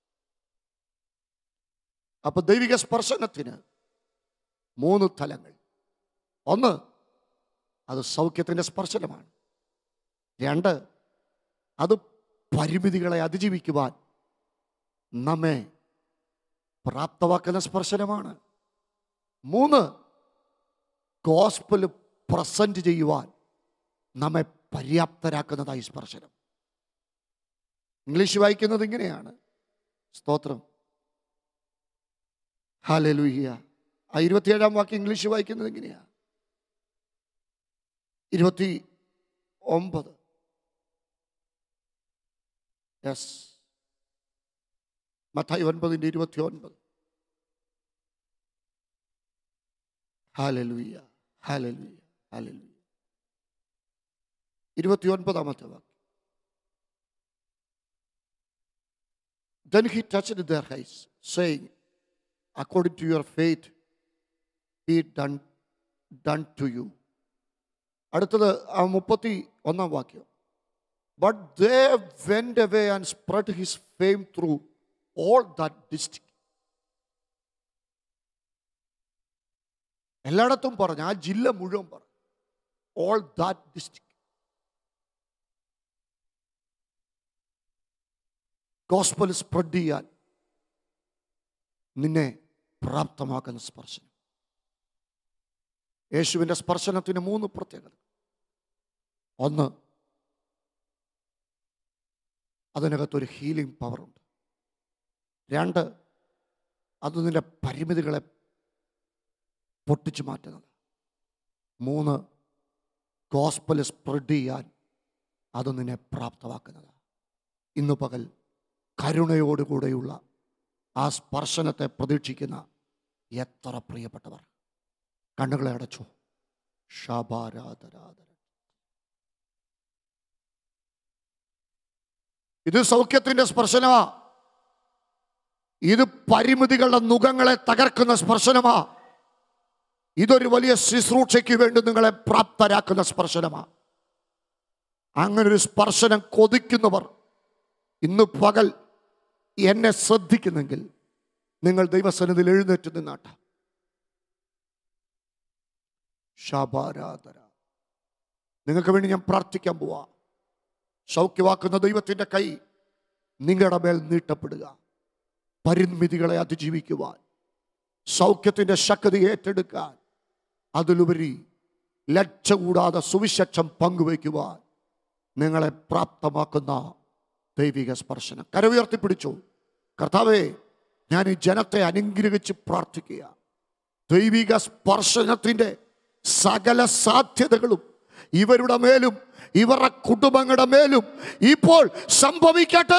അപ്പൊ ദൈവിക സ്പർശനത്തിന് മൂന്ന് തലങ്ങൾ ഒന്ന് അത് സൗഖ്യത്തിന്റെ സ്പർശനമാണ് രണ്ട് അത് പരിമിതികളെ അതിജീവിക്കുവാൻ നമ്മെ പ്രാപ്തമാക്കുന്ന സ്പർശനമാണ് മൂന്ന് ഗോസ്പൽ പ്രസന്റ് ചെയ്യുവാൻ നമ്മെ പര്യാപ്തരാക്കുന്നതായി സ്പർശനം ഇംഗ്ലീഷ് വായിക്കുന്നത് ഇങ്ങനെയാണ് സ്തോത്രം ഹാലലുയ്യ ആ ഇരുപത്തിയേഴാം വാക്യം ഇംഗ്ലീഷ് വായിക്കുന്നത് എങ്ങനെയാ ഇരുപത്തി ഒമ്പത് യെസ് മത്തായി ഒൻപതിൻ്റെ ഇരുപത്തി ഒൻപത് ഹാലലുയ്യ ഹാലലുയ്യ ഹാലലുയ്യ ഇരുപത്തി ഒൻപതാമത്തെ വാക്യം Then he touched their eyes, saying, According to your faith, be it done, done to you. അടുത്തത് ആ മുപ്പത്തി ഒന്നാം വാക്യം but they went away and spread his fame through all that district എല്ലായിടത്തും പറഞ്ഞു ആ ജില്ല മുഴുവൻ പറഞ്ഞു all that district gospel spread ചെയ്യാൻ നിന്നെ പ്രാപ്തമാക്കുന്ന സ്പർശനം യേശുവിൻ്റെ സ്പർശനത്തിന് മൂന്ന് പ്രത്യേകത ഒന്ന് അതിനകത്തൊരു ഹീലിംഗ് പവറുണ്ട് രണ്ട് അത് നിന്റെ പരിമിതികളെ പൊട്ടിച്ചു മാറ്റുന്നത് മൂന്ന് ഗോസ്പൽ സ്പ്രെഡ് ചെയ്യാൻ അത് നിന്നെ പ്രാപ്തമാക്കുന്നത് ഇന്ന് പകൽ കരുണയോടുകൂടെയുള്ള ആ സ്പർശനത്തെ പ്രതീക്ഷിക്കുന്ന എത്ര പ്രിയപ്പെട്ടവർ കണ്ണുകളെ അടച്ചു ഷാബാരാധരാധര ഇത് സൗഖ്യത്തിന്റെ സ്പർശനമാ ഇത് പരിമിതികളുടെ മുഖങ്ങളെ തകർക്കുന്ന സ്പർശനമാ ഇതൊരു വലിയ ശുശ്രൂഷയ്ക്ക് വേണ്ടി നിങ്ങളെ പ്രാപ്തരാക്കുന്ന സ്പർശനമാ അങ്ങനൊരു സ്പർശനം കൊതിക്കുന്നവർ ഇന്ന് പകൽ എന്നെ ശ്രദ്ധിക്കുന്നെങ്കിൽ നിങ്ങൾ ദൈവസന്നിധിയിൽ എഴുന്നേറ്റ് നിന്നാട്ട ശാപാരാധര നിങ്ങൾക്ക് വേണ്ടി ഞാൻ പ്രാർത്ഥിക്കാൻ പോവാ സൗഖ്യവാക്കുന്ന ദൈവത്തിൻ്റെ കൈ നിങ്ങളുടെ മേൽ നീട്ടപ്പെടുക പരിമിതികളെ അതിജീവിക്കുവാൻ സൗഖ്യത്തിൻ്റെ ശക്തി ഏറ്റെടുക്കാൻ അതിലുപരി ലക്ഷ കൂടാതെ സുവിശേഷം പങ്കുവയ്ക്കുവാൻ നിങ്ങളെ പ്രാപ്തമാക്കുന്ന ദൈവിക സ്പർശനം കരവുയർത്തിപ്പിടിച്ചു കർത്താവേ ഞാൻ ഈ ജനത്തെ അനുഗ്രഹിച്ച് പ്രാർത്ഥിക്കുക ദൈവിക സ്പർശനത്തിൻ്റെ സകല സാധ്യതകളും ഇവരുടെ മേലും ഇവരുടെ കുടുംബങ്ങളുടെ മേലും ഇപ്പോൾ സംഭവിക്കട്ടെ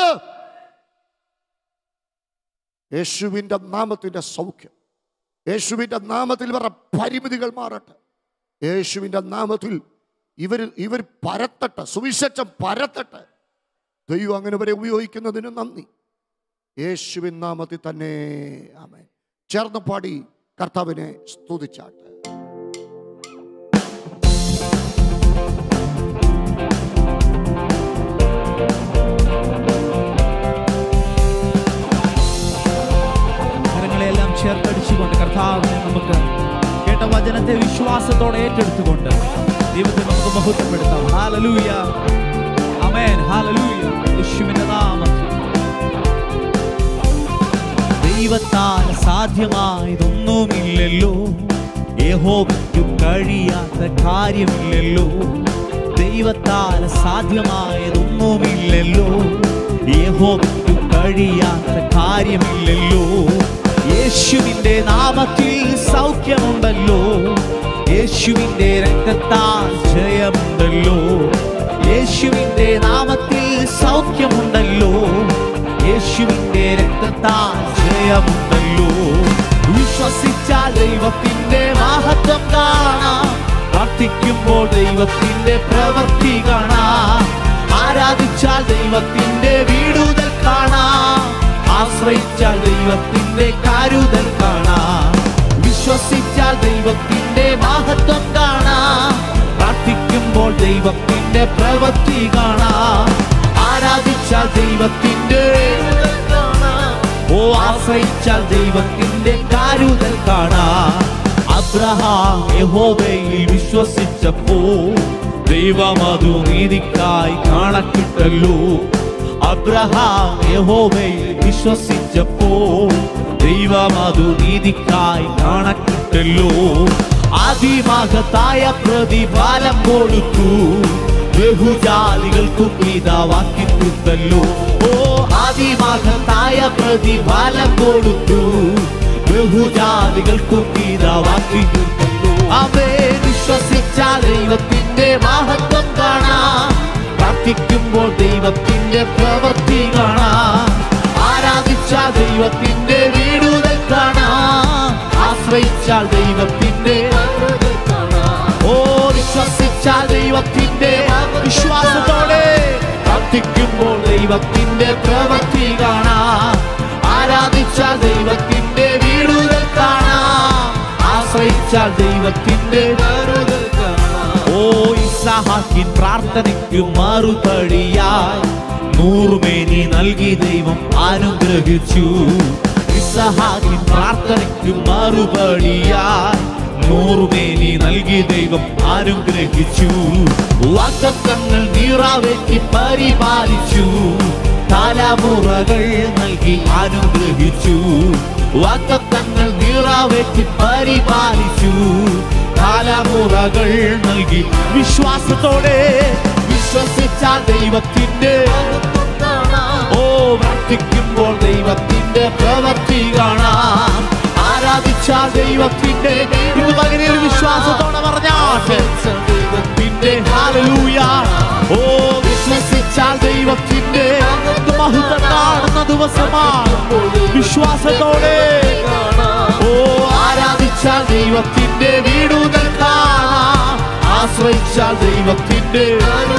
യേശുവിൻ്റെ നാമത്തിൻ്റെ സൗഖ്യം യേശുവിൻ്റെ നാമത്തിൽ ഇവരുടെ പരിമിതികൾ മാറട്ടെ യേശുവിൻ്റെ നാമത്തിൽ ഇവർ ഇവർ പരത്തട്ടെ സുവിശേഷം പരത്തട്ടെ ദൈവം അങ്ങനെ വരെ ഉപയോഗിക്കുന്നതിന് നന്ദി യേശുവിൻ നാമത്തിൽ തന്നെ ആമേൻ ചേർന്ന് പാടി കർത്താവിനെ സ്തുതിച്ചാട്ടെ കരങ്ങളെല്ലാം ചേർത്തടിച്ചുകൊണ്ട് കർത്താവിനെ നമുക്ക് കേട്ട വചനത്തെ വിശ്വാസത്തോടെ ഏറ്റെടുത്തുകൊണ്ട് ദൈവത്തെ നമുക്ക് മഹത്വപ്പെടുത്താം ഹാലലൂയ അമേൻ ഹാലലൂയ യേശുവിന്റെ നാമത്തിൽ ദൈവത്താൽ സാധ്യമായതൊന്നുമില്ലല്ലോ യഹോവയ്ക്കു കഴിയാത്ത കാര്യമില്ലല്ലോ ദൈവത്താൽ സാധ്യമായതൊന്നുമില്ലല്ലോ യഹോവയ്ക്കു കഴിയാത്ത കാര്യമില്ലല്ലോ യേശുവിന്റെ നാമത്തിൽ സൗഖ്യമുണ്ടല്ലോ യേശുവിന്റെ രക്തത്താൽ ജയമുണ്ടല്ലോ യേശുവിന്റെ നാമത്തിൽ സൗഖ്യമുണ്ടല്ലോ യേശുവിന്റെ രക്തത്താൽ ജയമുണ്ടല്ലോ വിശ്വസിച്ചാൽ ദൈവത്തിന്റെ മഹത്വം കാണാം പ്രാർത്ഥിക്കുമ്പോൾ ദൈവത്തിന്റെ പ്രവൃത്തി കാണാം ആരാധിച്ചാൽ ദൈവത്തിന്റെ വീടുതൽ കാണാം ആശ്രയിച്ചാൽ ദൈവത്തിന്റെ കരുതൽ കാണാം വിശ്വസിച്ചാൽ ദൈവത്തിന്റെ മഹത്വം കാണാം പ്രാർത്ഥിക്കുമ്പോൾ ദൈവത്തിന്റെ പ്രവൃത്തി കാണാം ആരാധിച്ചാൽ ദൈവത്തിന്റെ ഓ ആശ്രയിച്ചാൽ ദൈവത്തിന്റെ കരുതൽ കാണാം അബ്രഹാം യഹോവയിൽ വിശ്വസിച്ചപ്പോ ദൈവം അതു നീതിക്കായി കാണക്കിട്ടല്ലോ അബ്രഹാം യഹോവയിൽ വിശ്വസിച്ചപ്പോ ദൈവം അതു നീതിക്കായി കാണക്കിട്ടല്ലോ അതിമഹത്തായ പ്രതിഫലം കൊടുത്തു ബഹുജാതികൾക്കും പിതാവാക്കി കൊടുത്തല്ലോ ഓ അതിമഹത്തായ പ്രതിഫലം കൊടുത്തു ബഹുജാതികൾക്കും പിതാവാക്കി കൊടുത്തല്ലോ അവേ വിശ്വസിച്ച ദൈവത്തിന്റെ മഹത്വം കാണാം പ്രാർത്ഥിക്കുമ്പോൾ ദൈവത്തിന്റെ പ്രവൃത്തി കാണാം ആരാധിച്ച ദൈവത്തിന്റെ വീടുതൽ കാണാം ആശ്രയിച്ചാൽ ദൈവത്തിന്റെ ഓ വിശ്വസിച്ച ദൈവത്തിന്റെ വിശ്വാസത്തോടെ പ്രാർത്ഥിക്കുമ്പോൾ ദൈവത്തിന്റെ പ്രവൃത്തി കാണാം ആരാധിച്ചാൽ ദൈവത്തിന്റെ വീടുതൽ കാണാം ആശ്രയിച്ചാൽ ദൈവത്തിന്റെ ഓ ഇസഹാക്കിൻ പ്രാർത്ഥനയ്ക്ക് മറുപടിയായി നൂറുമേനി നൽകി ദൈവം അനുഗ്രഹിച്ചു ഇസഹാക്കിൻ പ്രാർത്ഥനയ്ക്ക് മറുപടിയായി നൂറുമേനി നൽകി ദൈവം അനുഗ്രഹിച്ചു വാക്കത്തങ്ങൾ നീറാവേറ്റി പരിപാലിച്ചു തലമുറകൾ നൽകി അനുഗ്രഹിച്ചു വാക്കത്തങ്ങൾ നീറാവേറ്റി പരിപാലിച്ചു തലമുറകൾ നൽകി വിശ്വാസത്തോടെ വിശ്വസിച്ച ദൈവത്തിന്റെ ഓ പ്രാർത്ഥിക്കുമ്പോൾ ദൈവത്തിന്റെ പ്രവൃത്തി കാണാം ആരാധിച്ച ദൈവത്തിന്റെ ഇത് പകരം ഒരു വിശ്വാസത്തോടെ പറഞ്ഞാട്ടെ ദൈവത്തിന്റെ ഹാലലൂയ ഓ വിശ്വസിച്ച ദൈവത്തിന്റെ ഇത് മഹത്വം കാണുന്ന ദിവസമാണ് വിശ്വാസത്തോടെ ഓ ആരാധിച്ച ദൈവത്തിന്റെ വീടുതൽ കാണാം ആശ്രയിച്ച ദൈവത്തിന്റെ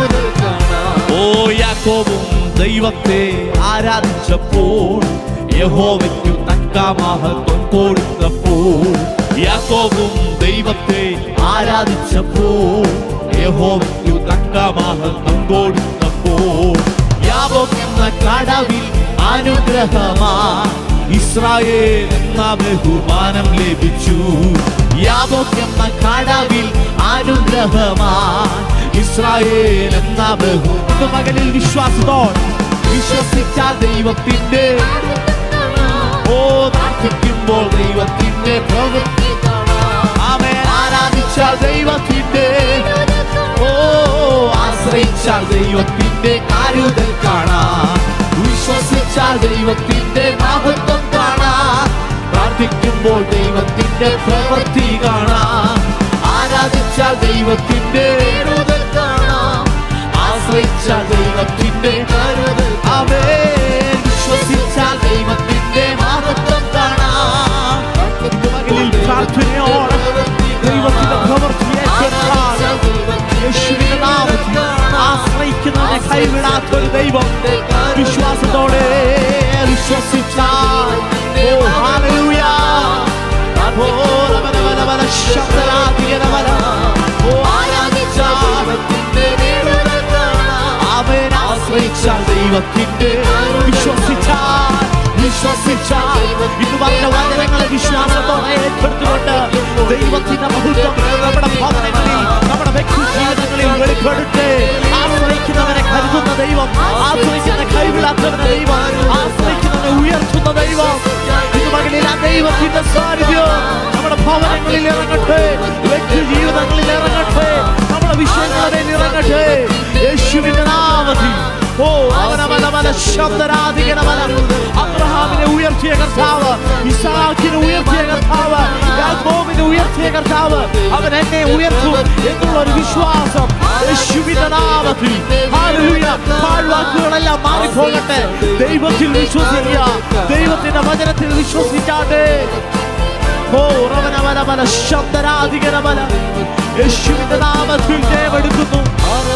ഓ യാക്കോബും ദൈവത്തെ ആരാധിച്ചപ്പോൾ യഹോവയ്ക്കു തക്ക മഹത്വം കൊടുത്തപ്പോൾ യാക്കോബും ദൈവത്തെ ആരാധിച്ചപ്പോൾ യഹോവയ്ക്കു തക്ക മഹത്വം കൊടുത്തപ്പോൾ യാബോക്ക് എന്ന കടവിൽ അനുഗ്രഹമാ ഇസ്രായേൽ എന്ന ബഹുമാനം ലഭിച്ചു യാബോക്ക് എന്ന കടവിൽ അനുഗ്രഹമാ ഇസ്രായേൽ എന്ന ബഹു മകനിൽ വിശ്വാസത്തോടെ വിശ്വസിച്ച ദൈവത്തിന്റെ ഓ പ്രാർത്ഥിക്കുമ്പോൾ ദൈവത്തിന്റെ പ്രവൃത്തി ആമേൻ ആരാധിച്ച ദൈവത്തിന്റെ ഓ ആശ്രയിച്ച ദൈവത്തിന്റെ കരുതൽ കാണാം വിശ്വസിച്ച ദൈവത്തിന്റെ മഹത്വം കാണാം പ്രാർത്ഥിക്കുമ്പോൾ ദൈവത്തിന്റെ പ്രവൃത്തി കാണാം ആരാധിച്ച ദൈവത്തിന്റെ കരുതൽ കാണാം ആശ്രയിച്ച ദൈവത്തിന്റെ കരുതൽ അവേ വിശ്വസിച്ച ദൈവത്തിന്റെ മഹത്വം കാണാം മകനിൽ പ്രാർത്ഥനയോടെ ദൈവത്തിന്റെ പ്രവൃത്തി ഏറ്റെടുത്താൽ യേശുവിന്റെ ദൈവം വിശ്വാസത്തോടെ വിശ്വസിച്ചാൽ ഓ ഹല്ലേലൂയ ഓ രമന വന വന ശബ്ദരാധികന വന ഓ ആരാധിച്ചാൽ അവൻ ആശ്രയിച്ചാൽ ദൈവത്തിന്റെ വിശ്വസിച്ചാൽ വിശ്വസിച്ചാൽ ഇന്ന് പറഞ്ഞ വചനങ്ങളെ വിശ്വാസത്തോടെ ഏറ്റെടുത്തുകൊണ്ട് ദൈവത്തിന്റെ മഹത്വം നമ്മുടെ ഭവനങ്ങളിൽ നമ്മുടെ വ്യക്തി ജീവിതങ്ങളിൽ വെളിപ്പെടുത്ത് ആശ്രയിക്കുന്നവരെ കരുതുന്ന ദൈവം ആശ്രയിക്കുന്ന കൈവിടാത്തവനെ ദൈവം ആശ്രയിക്കുന്നവനെ ഉയർത്തുന്ന ദൈവം ഇന്ന് മകളിൽ ആ ദൈവത്തിന്റെ സാന്നിധ്യം നമ്മുടെ ഭവനങ്ങളിൽ ഇറങ്ങട്ടെ വ്യക്തി ജീവിതങ്ങളിൽ ഇറങ്ങട്ടെ നമ്മുടെ വിഷയങ്ങളുടെ മേൽ ഇറങ്ങട്ടെ യേശുവിന്റെ നാമത്തിൽ ഓ അവനവനവന ശബ്ദരാധികനവന അബ്രഹാമിനെ ഉയർത്തിയ കർത്താവ് ഇസാക്കിനെ ഉയർത്തിയ കർത്താവ് യാക്കോബിനെ ഉയർത്തിയ കർത്താവ് അവൻ എന്നെ ഉയർത്തും എന്നുള്ള ഒരു വിശ്വാസം യേശുവിന്റെ നാമത്തിൽ ഹല്ലേലൂയ പാഴ്വാക്കുകളെല്ലാം മാറിപ്പോകട്ടെ ദൈവത്തിൽ വിശ്വസിക്കുക ദൈവത്തിന്റെ വചനത്തിൽ വിശ്വസിക്കാതെ ഓ റവനവനവന ശബ്ദരാധികനവന യേശുവിന്റെ നാമത്തിൽ ജയമെടുക്കുന്നു